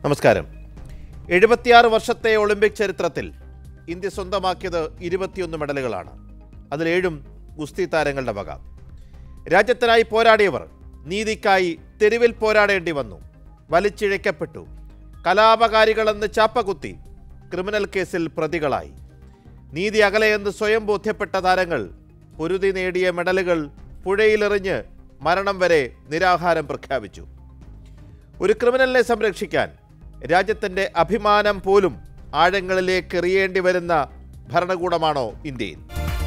നമസ്കാരം എഴുപത്തിയാറ് വർഷത്തെ ഒളിമ്പിക് ചരിത്രത്തിൽ ഇന്ത്യ സ്വന്തമാക്കിയത് ഇരുപത്തിയൊന്ന് മെഡലുകളാണ് അതിലേഴും ഗുസ്തി താരങ്ങളുടെ വക രാജ്യത്തിനായി പോരാടിയവർ നീതിക്കായി തെരുവിൽ പോരാടേണ്ടി വന്നു വലിച്ചിഴയ്ക്കപ്പെട്ടു കലാപകാരികളെന്ന് ചാപ്പകുത്തി ക്രിമിനൽ കേസിൽ പ്രതികളായി നീതി അകലെയെന്ന് സ്വയം ബോധ്യപ്പെട്ട താരങ്ങൾ പൊരുതി നേടിയ മെഡലുകൾ പുഴയിലെറിഞ്ഞ് മരണം വരെ നിരാഹാരം പ്രഖ്യാപിച്ചു ഒരു ക്രിമിനലിനെ സംരക്ഷിക്കാൻ രാജ്യത്തിൻ്റെ അഭിമാനം പോലും ആഴങ്ങളിലേക്ക് എറിയേണ്ടി വരുന്ന ഭരണകൂടമാണോ ഇന്ത്യയിൽ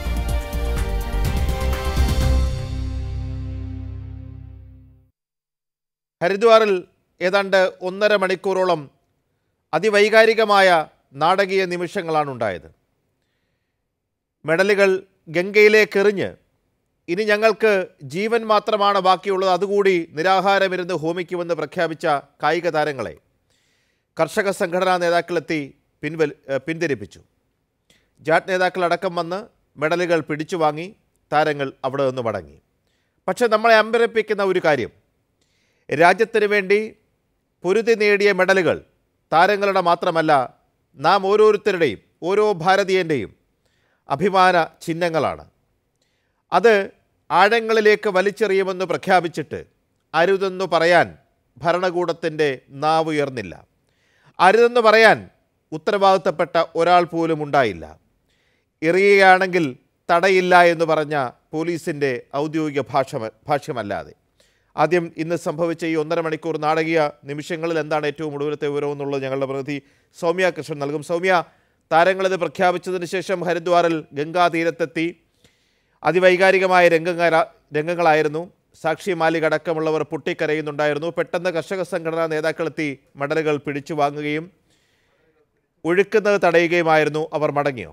ഹരിദ്വാറിൽ ഏതാണ്ട് ഒന്നര മണിക്കൂറോളം അതിവൈകാരികമായ നാടകീയ നിമിഷങ്ങളാണ് ഉണ്ടായത് മെഡലുകൾ ഗംഗയിലേക്ക് എറിഞ്ഞ് ഇനി ഞങ്ങൾക്ക് ജീവൻ മാത്രമാണ് ബാക്കിയുള്ളത് അതുകൂടി നിരാഹാരമിരുന്ന് ഹോമിക്കുമെന്ന് പ്രഖ്യാപിച്ച കായിക താരങ്ങളെ കർഷക സംഘടനാ നേതാക്കളെത്തി പിൻവൽ ഏഹ് പിന്തിരിപ്പിച്ചു ജാട്ട് നേതാക്കൾ അടക്കം വന്ന് മെഡലുകൾ പിടിച്ചു വാങ്ങി താരങ്ങൾ അവിടെ നിന്ന് മടങ്ങി പക്ഷേ നമ്മളെ അമ്പരപ്പിക്കുന്ന ഒരു കാര്യം രാജ്യത്തിന് വേണ്ടി പൊരുതി നേടിയ മെഡലുകൾ താരങ്ങളുടെ മാത്രമല്ല നാം ഓരോരുത്തരുടെയും ഓരോ ഭാരതീയൻ്റെയും അഭിമാന ചിഹ്നങ്ങളാണ് അത് ആഴങ്ങളിലേക്ക് വലിച്ചെറിയുമെന്ന് പ്രഖ്യാപിച്ചിട്ട് അരുതെന്നു പറയാൻ ഭരണകൂടത്തിൻ്റെ നാവ് ഉയർന്നില്ല അരുതെന്ന് പറയാൻ ഉത്തരവാദിത്തപ്പെട്ട ഒരാൾ പോലും ഉണ്ടായില്ല എറിയുകയാണെങ്കിൽ തടയില്ല എന്ന് പറഞ്ഞ പോലീസിൻ്റെ ഔദ്യോഗിക ഭാഷ ഭാഷ്യമല്ലാതെ ആദ്യം ഇന്ന് സംഭവിച്ച ഈ ഒന്നര മണിക്കൂർ നാടകീയ നിമിഷങ്ങളിൽ എന്താണ് ഏറ്റവും ഒടുവിലത്തെ വിവരം എന്നുള്ളത് ഞങ്ങളുടെ പ്രതിനിധി സൗമ്യ കൃഷ്ണൻ നൽകും സൗമ്യ താരങ്ങളിത് പ്രഖ്യാപിച്ചതിന് ശേഷം ഹരിദ്വാറിൽ ഗംഗാ തീരത്തെത്തി അതിവൈകാരികമായ രംഗങ്ങള രംഗങ്ങളായിരുന്നു സാക്ഷി മാലിക് അടക്കമുള്ളവർ പൊട്ടിക്കരയുന്നുണ്ടായിരുന്നു പെട്ടെന്ന് കർഷക സംഘടനാ നേതാക്കളെത്തി മെഡലുകൾ പിടിച്ചു വാങ്ങുകയും ഒഴുക്കുന്നത് തടയുകയുമായിരുന്നു അവർ മടങ്ങിയോ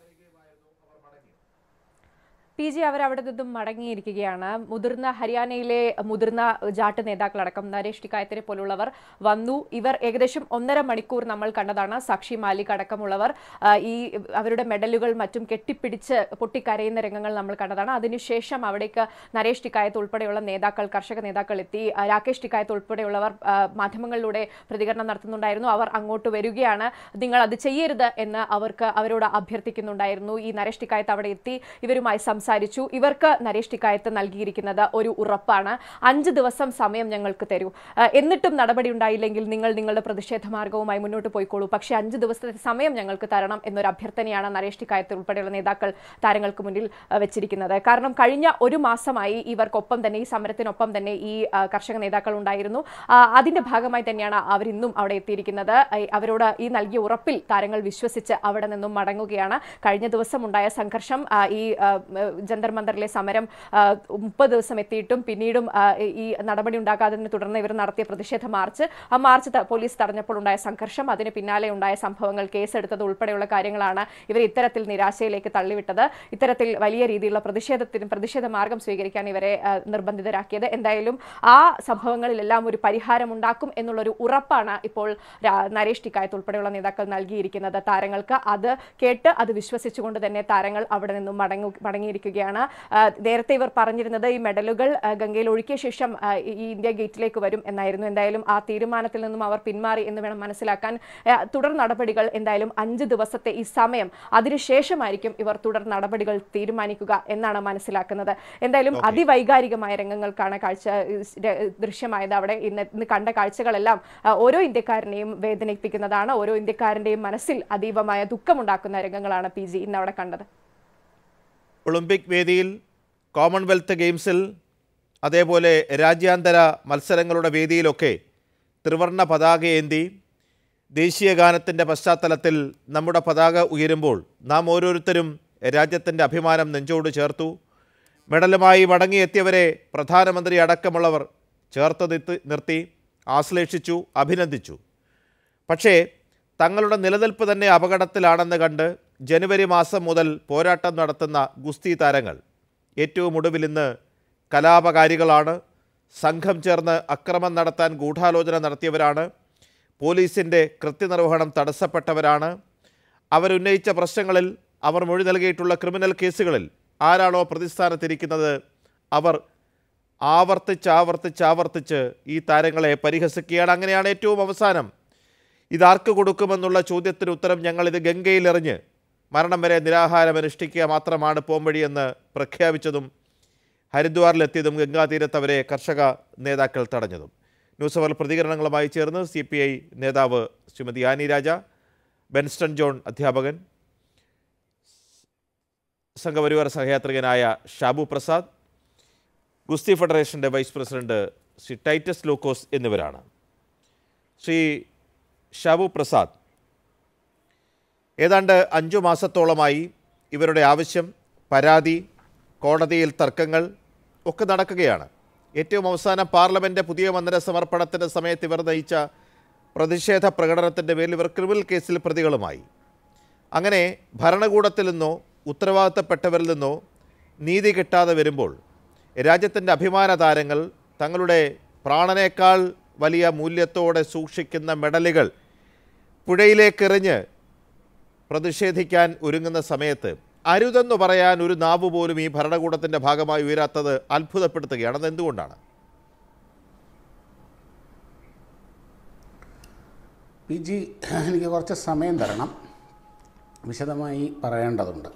പി ജി അവർ അവിടെ നിന്നും മടങ്ങിയിരിക്കുകയാണ് മുതിർന്ന ഹരിയാനയിലെ മുതിർന്ന ജാട്ട് നേതാക്കളടക്കം നരേഷ് ടിക്കായത്തിനെ പോലുള്ളവർ വന്നു ഇവർ ഏകദേശം ഒന്നര മണിക്കൂർ നമ്മൾ കണ്ടതാണ് സാക്ഷി മാലിക് അടക്കമുള്ളവർ ആ, ഈ അവരുടെ മെഡലുകൾ മറ്റും കെട്ടിപ്പിടിച്ച് പൊട്ടിക്കരയുന്ന രംഗങ്ങൾ നമ്മൾ കണ്ടതാണ് അതിനുശേഷം അവിടേക്ക് നരേഷ് ടിക്കായത്ത് ഉൾപ്പെടെയുള്ള നേതാക്കൾ കർഷക നേതാക്കൾ എത്തി ആ, രാകേഷ് ടിക്കായത്ത് ഉൾപ്പെടെയുള്ളവർ ആ, മാധ്യമങ്ങളിലൂടെ പ്രതികരണം നടത്തുന്നുണ്ടായിരുന്നു അവർ അങ്ങോട്ട് വരികയാണ് നിങ്ങൾ അത് ചെയ്യരുത് എന്ന് അവർക്ക് അവരോട് അഭ്യർത്ഥിക്കുന്നുണ്ടായിരുന്നു ഈ നരേഷ് ടിക്കായത്ത് അവിടെ എത്തി ഇവരുമായി സംസാരിച്ചു ഇവർക്ക് നരേഷ് ടിക്കായത്ത് നൽകിയിരിക്കുന്നത് ഒരു ഉറപ്പാണ് അഞ്ച് ദിവസം സമയം ഞങ്ങൾക്ക് തരൂ ആ, എന്നിട്ടും നടപടി ഉണ്ടായില്ലെങ്കിൽ നിങ്ങൾ നിങ്ങളുടെ പ്രതിഷേധ മാർഗവുമായി മുന്നോട്ട് പോയിക്കോളൂ പക്ഷേ അഞ്ച് ദിവസത്തെ സമയം ഞങ്ങൾക്ക് തരണം എന്നൊരു അഭ്യർത്ഥനയാണ് നരേഷ് ടിക്കായത്ത് ഉൾപ്പെടെയുള്ള നേതാക്കൾ താരങ്ങൾക്ക് മുന്നിൽ ആ, വെച്ചിരിക്കുന്നത് കാരണം കഴിഞ്ഞ ഒരു മാസമായി ഇവർക്കൊപ്പം തന്നെ ഈ സമരത്തിനൊപ്പം തന്നെ ഈ ആ, കർഷക നേതാക്കൾ ഉണ്ടായിരുന്നു ആ, അതിന്റെ ഭാഗമായി തന്നെയാണ് അവർ ഇന്നും അവിടെ എത്തിയിരിക്കുന്നത് ഐ, അവരോട് ഈ നൽകിയ ഉറപ്പിൽ താരങ്ങൾ വിശ്വസിച്ച് അവിടെ നിന്നും മടങ്ങുകയാണ് കഴിഞ്ഞ ദിവസം ഉണ്ടായ സംഘർഷം ആ, ഈ ആ, ഉം, ജന്തർ മന്ദറിലെ സമരം ആ, മുപ്പത് ദിവസം എത്തിയിട്ടും പിന്നീടും ആ, ഈ നടപടി ഉണ്ടാകാത്തതിനെ തുടർന്ന് ഇവർ നടത്തിയ പ്രതിഷേധ മാർച്ച് ആ മാർച്ച് ത- പോലീസ് തടഞ്ഞപ്പോൾ ഉണ്ടായ സംഘർഷം അതിന് പിന്നാലെ ഉണ്ടായ സംഭവങ്ങൾ കേസെടുത്തത് ഉൾപ്പെടെയുള്ള കാര്യങ്ങളാണ് ഇവർ ഇത്തരത്തിൽ നിരാശയിലേക്ക് തള്ളിവിട്ടത് ഇത്തരത്തിൽ വലിയ രീതിയിലുള്ള പ്രതിഷേധത്തിന് പ്രതിഷേധ മാർഗം സ്വീകരിക്കാൻ ഇവരെ ആ, നിർബന്ധിതരാക്കിയത് എന്തായാലും ആ സംഭവങ്ങളിലെല്ലാം ഒരു പരിഹാരം ഉണ്ടാക്കും എന്നുള്ളൊരു ഉറപ്പാണ് ഇപ്പോൾ രാ- നരേഷ് ടിക്കായത്ത് ഉൾപ്പെടെയുള്ള നേതാക്കൾ നൽകിയിരിക്കുന്നത് താരങ്ങൾക്ക് അത് കേട്ട് അത് വിശ്വസിച്ചുകൊണ്ട് തന്നെ താരങ്ങൾ അവിടെ നിന്നും മടങ്ങു മടങ്ങിയിരിക്കുകയാണ് ആ, നേരത്തെ ഇവർ പറഞ്ഞിരുന്നത് ഈ മെഡലുകൾ ആ, ഗംഗയിൽ ഒഴുക്കിയ ശേഷം ആ, ഈ ഈ ഇന്ത്യ ഗേറ്റിലേക്ക് വരും എന്നായിരുന്നു എന്തായാലും ആ തീരുമാനത്തിൽ നിന്നും അവർ പിന്മാറി എന്ന് വേണം മനസ്സിലാക്കാൻ ആ, തുടർ നടപടികൾ എന്തായാലും അഞ്ച് ദിവസത്തെ ഈ സമയം അതിനുശേഷമായിരിക്കും ഇവർ തുടർ നടപടികൾ തീരുമാനിക്കുക എന്നാണ് മനസ്സിലാക്കുന്നത് എന്തായാലും Okay. അതിവൈകാരികമായ രംഗങ്ങൾക്കാണ് കാഴ്ച ഇസ് ര- ദൃശ്യമായത് അവിടെ ഇന്ന് ഇന്ന് കണ്ട കാഴ്ചകളെല്ലാം ആ, ഓരോ ഇന്ത്യക്കാരനെയും വേദനിപ്പിക്കുന്നതാണ് ഓരോ ഇന്ത്യക്കാരന്റെയും മനസ്സിൽ അതീവമായ ദുഃഖമുണ്ടാക്കുന്ന രംഗങ്ങളാണ് പി ജി ഇന്ന് അവിടെ കണ്ടത് ഒളിമ്പിക് വേദിയിൽ കോമൺവെൽത്ത് ഗെയിംസിൽ അതേപോലെ രാജ്യാന്തര മത്സരങ്ങളുടെ വേദിയിലൊക്കെ ത്രിവർണ്ണ പതാകയേന്തി ദേശീയ ഗാനത്തിൻ്റെ പശ്ചാത്തലത്തിൽ നമ്മുടെ പതാക ഉയരുമ്പോൾ നാം ഓരോരുത്തരും രാജ്യത്തിൻ്റെ അഭിമാനം നെഞ്ചോട് ചേർത്തു മെഡലുമായി മടങ്ങിയെത്തിയവരെ പ്രധാനമന്ത്രി അടക്കമുള്ളവർ ചേർത്ത് നിർത്തി നിർത്തി ആശ്ലേഷിച്ചു അഭിനന്ദിച്ചു പക്ഷേ തങ്ങളുടെ നിലനിൽപ്പ് തന്നെ അപകടത്തിലാണെന്ന് കണ്ട് ജനുവരി മാസം മുതൽ പോരാട്ടം നടത്തുന്ന ഗുസ്തി താരങ്ങൾ ഏറ്റവും ഒടുവിൽ ഇന്ന് കലാപകാരികളാണ് സംഘം ചേർന്ന് അക്രമം നടത്താൻ ഗൂഢാലോചന നടത്തിയവരാണ് പോലീസിൻ്റെ കൃത്യനിർവഹണം തടസ്സപ്പെട്ടവരാണ് അവരുന്നയിച്ച പ്രശ്നങ്ങളിൽ അവർ മൊഴി നൽകിയിട്ടുള്ള ക്രിമിനൽ കേസുകളിൽ ആരാണോ പ്രതിസ്ഥാനത്തിരിക്കുന്നത് അവർ ആവർത്തിച്ച് ആവർത്തിച്ച് ആവർത്തിച്ച് ഈ താരങ്ങളെ പരിഹസിക്കുകയാണ് അങ്ങനെയാണ് ഏറ്റവും അവസാനം ഇതാർക്ക് കൊടുക്കുമെന്നുള്ള ചോദ്യത്തിന് ഉത്തരം ഞങ്ങളിത് ഗംഗയിലെറിഞ്ഞ് മരണം വരെ നിരാഹാരം അനുഷ്ഠിക്കുക മാത്രമാണ് പോംവഴിയെന്ന് പ്രഖ്യാപിച്ചതും ഹരിദ്വാറിലെത്തിയതും ഗംഗാതീരത്ത് അവരെ കർഷക നേതാക്കൾ തടഞ്ഞതും ന്യൂസ് അവർ പ്രതികരണങ്ങളുമായി ചേർന്ന് സി പി ഐ നേതാവ് ശ്രീമതി ആനി രാജ ബെൻസ്റ്റൺ ജോൺ അധ്യാപകൻ സംഘപരിവാർ സഹയാത്രികനായ ഷാബു പ്രസാദ് ഗുസ്തി ഫെഡറേഷൻ്റെ വൈസ് പ്രസിഡന്റ് ശ്രീ ടൈറ്റസ് ലൂക്കോസ് എന്നിവരാണ് ശ്രീ ഷാബു പ്രസാദ് ഏതാണ്ട് അഞ്ചു മാസത്തോളമായി ഇവരുടെ ആവശ്യം പരാതി കോടതിയിൽ തർക്കങ്ങൾ ഒക്കെ നടക്കുകയാണ് ഏറ്റവും അവസാനം പാർലമെൻറ്റ് പുതിയ മന്ദിര സമർപ്പണത്തിൻ്റെ സമയത്ത് ഇവർ നയിച്ച പ്രതിഷേധ പ്രകടനത്തിൻ്റെ പേരിൽ ഇവർ ക്രിമിനൽ കേസിൽ പ്രതികളുമായി അങ്ങനെ ഭരണകൂടത്തിൽ നിന്നോ ഉത്തരവാദിത്തപ്പെട്ടവരിൽ നിന്നോ നീതി കിട്ടാതെ വരുമ്പോൾ രാജ്യത്തിൻ്റെ അഭിമാന താരങ്ങൾ തങ്ങളുടെ പ്രാണനേക്കാൾ വലിയ മൂല്യത്തോടെ സൂക്ഷിക്കുന്ന മെഡലുകൾ പുഴയിലേക്കെറിഞ്ഞ് പ്രതിഷേധിക്കാൻ ഒരുങ്ങുന്ന സമയത്ത് അരുതെന്ന് പറയാൻ ഒരു നാവ് പോലും ഈ ഭരണകൂടത്തിൻ്റെ ഭാഗമായി ഉയരാത്തത് അത്ഭുതപ്പെടുത്തുകയാണ് അത് എന്തുകൊണ്ടാണ് പി ജി എനിക്ക് കുറച്ച് സമയം തരണം വിശദമായി പറയേണ്ടതുണ്ട്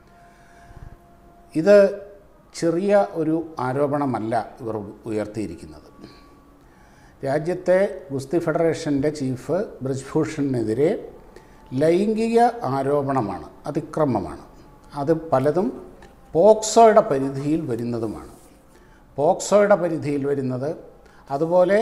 ഇത് ചെറിയ ഒരു ആരോപണമല്ല ഇവർ ഉയർത്തിയിരിക്കുന്നത് രാജ്യത്തെ ഗുസ്തി ഫെഡറേഷൻ്റെ ചീഫ് ബ്രജ്ഭൂഷണിനെതിരെ ലൈംഗിക ആരോപണമാണ് അതിക്രമമാണ് അത് പലതും പോക്സോയുടെ പരിധിയിൽ വരുന്നതുമാണ് പോക്സോയുടെ പരിധിയിൽ വരുന്നത് അതുപോലെ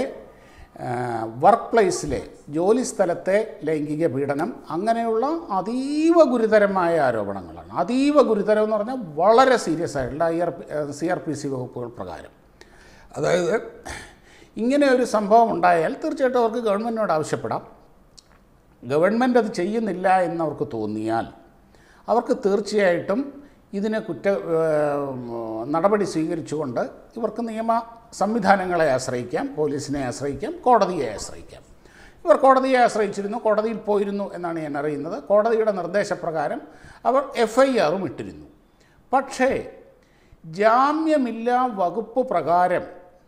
വർക്ക് പ്ലേസിലെ ജോലി സ്ഥലത്തെ ലൈംഗിക പീഡനം അങ്ങനെയുള്ള അതീവ ഗുരുതരമായ ആരോപണങ്ങളാണ് അതീവ ഗുരുതരം എന്ന് പറഞ്ഞാൽ വളരെ സീരിയസ് ആയിട്ടുള്ള I R P C R P C വകുപ്പുകൾ പ്രകാരം അതായത് ഇങ്ങനെ ഒരു സംഭവം ഉണ്ടായാൽ തീർച്ചയായിട്ടും അവർക്ക് ഗവൺമെൻറ്റിനോട് ആവശ്യപ്പെടാം ഗവൺമെൻറ് അത് ചെയ്യുന്നില്ല എന്നവർക്ക് തോന്നിയാൽ അവർക്ക് തീർച്ചയായിട്ടും ഇതിന് കുറ്റ ഏഹ്, നടപടി സ്വീകരിച്ചുകൊണ്ട് ഇവർക്ക് നിയമ സംവിധാനങ്ങളെ ആശ്രയിക്കാം പോലീസിനെ ആശ്രയിക്കാം കോടതിയെ ആശ്രയിക്കാം ഇവർ കോടതിയെ ആശ്രയിച്ചിരുന്നു കോടതിയിൽ പോയിരുന്നു എന്നാണ് ഞാൻ അറിയുന്നത് കോടതിയുടെ നിർദ്ദേശപ്രകാരം അവർ എഫ് ഐ ആറും ഇട്ടിരുന്നു പക്ഷേ ജാമ്യമില്ലാ വകുപ്പ് പ്രകാരം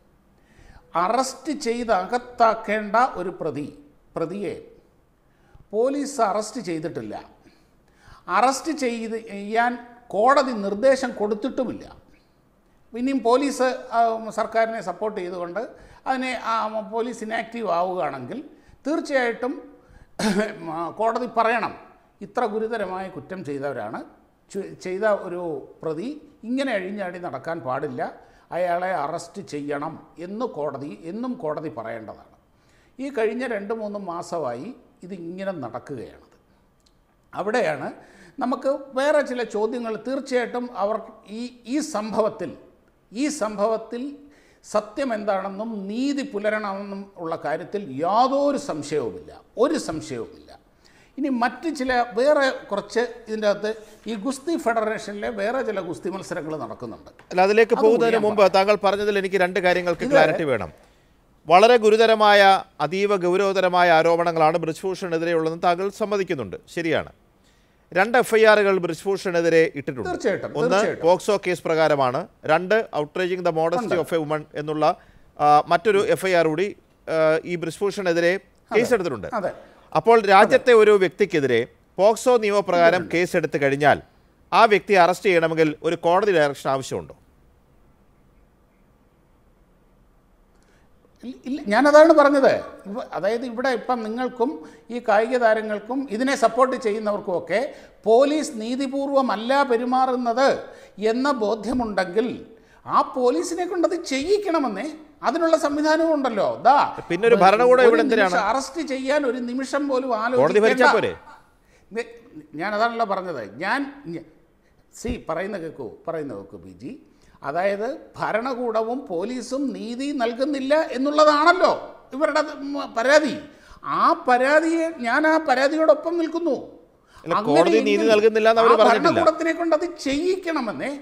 അറസ്റ്റ് ചെയ്ത് അകത്താക്കേണ്ട ഒരു പ്രതി പ്രതിയെ പോലീസ് അറസ്റ്റ് ചെയ്തിട്ടില്ല അറസ്റ്റ് ചെയ്ത് ചെയ്യാൻ കോടതി നിർദ്ദേശം കൊടുത്തിട്ടുമില്ല ഇനിയും പോലീസ് ആ, സർക്കാരിനെ സപ്പോർട്ട് ചെയ്തുകൊണ്ട് അതിനെ ആ, പോലീസ് ഇനാക്റ്റീവ് ആവുകയാണെങ്കിൽ തീർച്ചയായിട്ടും ആ, കോടതി പറയണം ഇത്ര ഗുരുതരമായ കുറ്റം ചെയ്തവരാണ് ചു- ചെയ്ത ഒരു പ്രതി ഇങ്ങനെ അഴിഞ്ഞാടി നടക്കാൻ പാടില്ല അയാളെ അറസ്റ്റ് ചെയ്യണം എന്ന് കോടതി എന്നും കോടതി പറയേണ്ടതാണ് ഈ കഴിഞ്ഞ രണ്ട് മൂന്ന് മാസമായി ഇതിങ്ങനെ നടക്കുകയാണത് അവിടെയാണ് നമുക്ക് വേറെ ചില ചോദ്യങ്ങൾ തീർച്ചയായിട്ടും അവർ ഈ ഈ സംഭവത്തിൽ ഈ സംഭവത്തിൽ സത്യം എന്താണെന്നും നീതി പുലരണമെന്നും ഉള്ള കാര്യത്തിൽ യാതൊരു സംശയവുമില്ല ഒരു സംശയവുമില്ല ഇനി മറ്റ് ചില വേറെ കുറച്ച് ഇതിൻ്റെ അകത്ത് ഈ ഗുസ്തി ഫെഡറേഷനിലെ വേറെ ചില ഗുസ്തി മത്സരങ്ങൾ നടക്കുന്നുണ്ട് അല്ല അതിലേക്ക് അത് പോകുന്നതിന് ഞാൻ മുമ്പ് താങ്കൾ പറഞ്ഞതിൽ എനിക്ക് രണ്ട് കാര്യങ്ങൾക്ക് ഇത് ക്ലാരിറ്റി വേണം വളരെ ഗുരുതരമായ അതീവ ഗൗരവതരമായ ആരോപണങ്ങളാണ് ബ്രിജ്ഭൂഷണെതിരെയുള്ളതെന്ന് താങ്കൾ സമ്മതിക്കുന്നുണ്ട് ശരിയാണ് രണ്ട് എഫ് ഐ ആറുകൾ ബ്രിജ്ഭൂഷണെതിരെ ഇട്ടിട്ടുണ്ട് തീർച്ചയായിട്ടും, ഒന്ന് തീർച്ചയായിട്ടും. പോക്സോ കേസ് പ്രകാരമാണ് രണ്ട് outraging the modesty of a woman എന്നുള്ള ആ, മറ്റൊരു എഫ് ഐ ആർ കൂടി ആ, ഈ ബ്രിജ്ഭൂഷണെതിരെ കേസെടുത്തിട്ടുണ്ട് അതെ അപ്പോൾ രാജ്യത്തെ ഒരു വ്യക്തിക്കെതിരെ പോക്സോ നിയമപ്രകാരം കേസെടുത്ത് കഴിഞ്ഞാൽ ആ വ്യക്തിയെ അറസ്റ്റ് ചെയ്യണമെങ്കിൽ ഒരു കോടതി ഡയറക്ഷൻ ആവശ്യമുണ്ടോ ഇല്ല- ഇല്ല ഞാനതാണ് പറഞ്ഞത് ഇവ- അതായത് ഇവിടെ ഇപ്പം നിങ്ങൾക്കും ഈ കായിക താരങ്ങൾക്കും ഇതിനെ സപ്പോർട്ട് ചെയ്യുന്നവർക്കുമൊക്കെ പോലീസ് നീതിപൂർവമല്ല പെരുമാറുന്നത് എന്ന ബോധ്യമുണ്ടെങ്കിൽ ആ പോലീസിനെ കൊണ്ട് അത് ചെയ്യിക്കണമെന്നേ അതിനുള്ള സംവിധാനവും ഉണ്ടല്ലോ ദാ പിന്നെ ഒരു ഭരണകൂടം ഇവിടെ എന്തിനാണ്? അറസ്റ്റ് ചെയ്യാൻ ഒരു നിമിഷം പോലും കോടതി ഭരിച്ചാ ആലോചിക്കേണ്ട പോരെ? നി- ഞാൻ അതാണല്ലോ പറഞ്ഞത് ഞാൻ സി പറയുന്ന കേൾക്കൂ പറയുന്ന കേൾക്കൂ ബി ജി അതായത് ഭരണകൂടവും പോലീസും നീതി നൽകുന്നില്ല എന്നുള്ളതാണല്ലോ ഇവരുടെ ഉം, പരാതി ആ പരാതിയെ ഞാൻ ആ പരാതിയോടൊപ്പം നിൽക്കുന്നു അല്ല, കോടതി നീതി അങ്ങനെയെങ്കിൽ നൽകുന്നില്ല എന്ന് അവര് ആ പറഞ്ഞിട്ടില്ല. ഭരണകൂടത്തിനെ കൊണ്ട് അത് ചെയ്യിക്കണമെന്നേ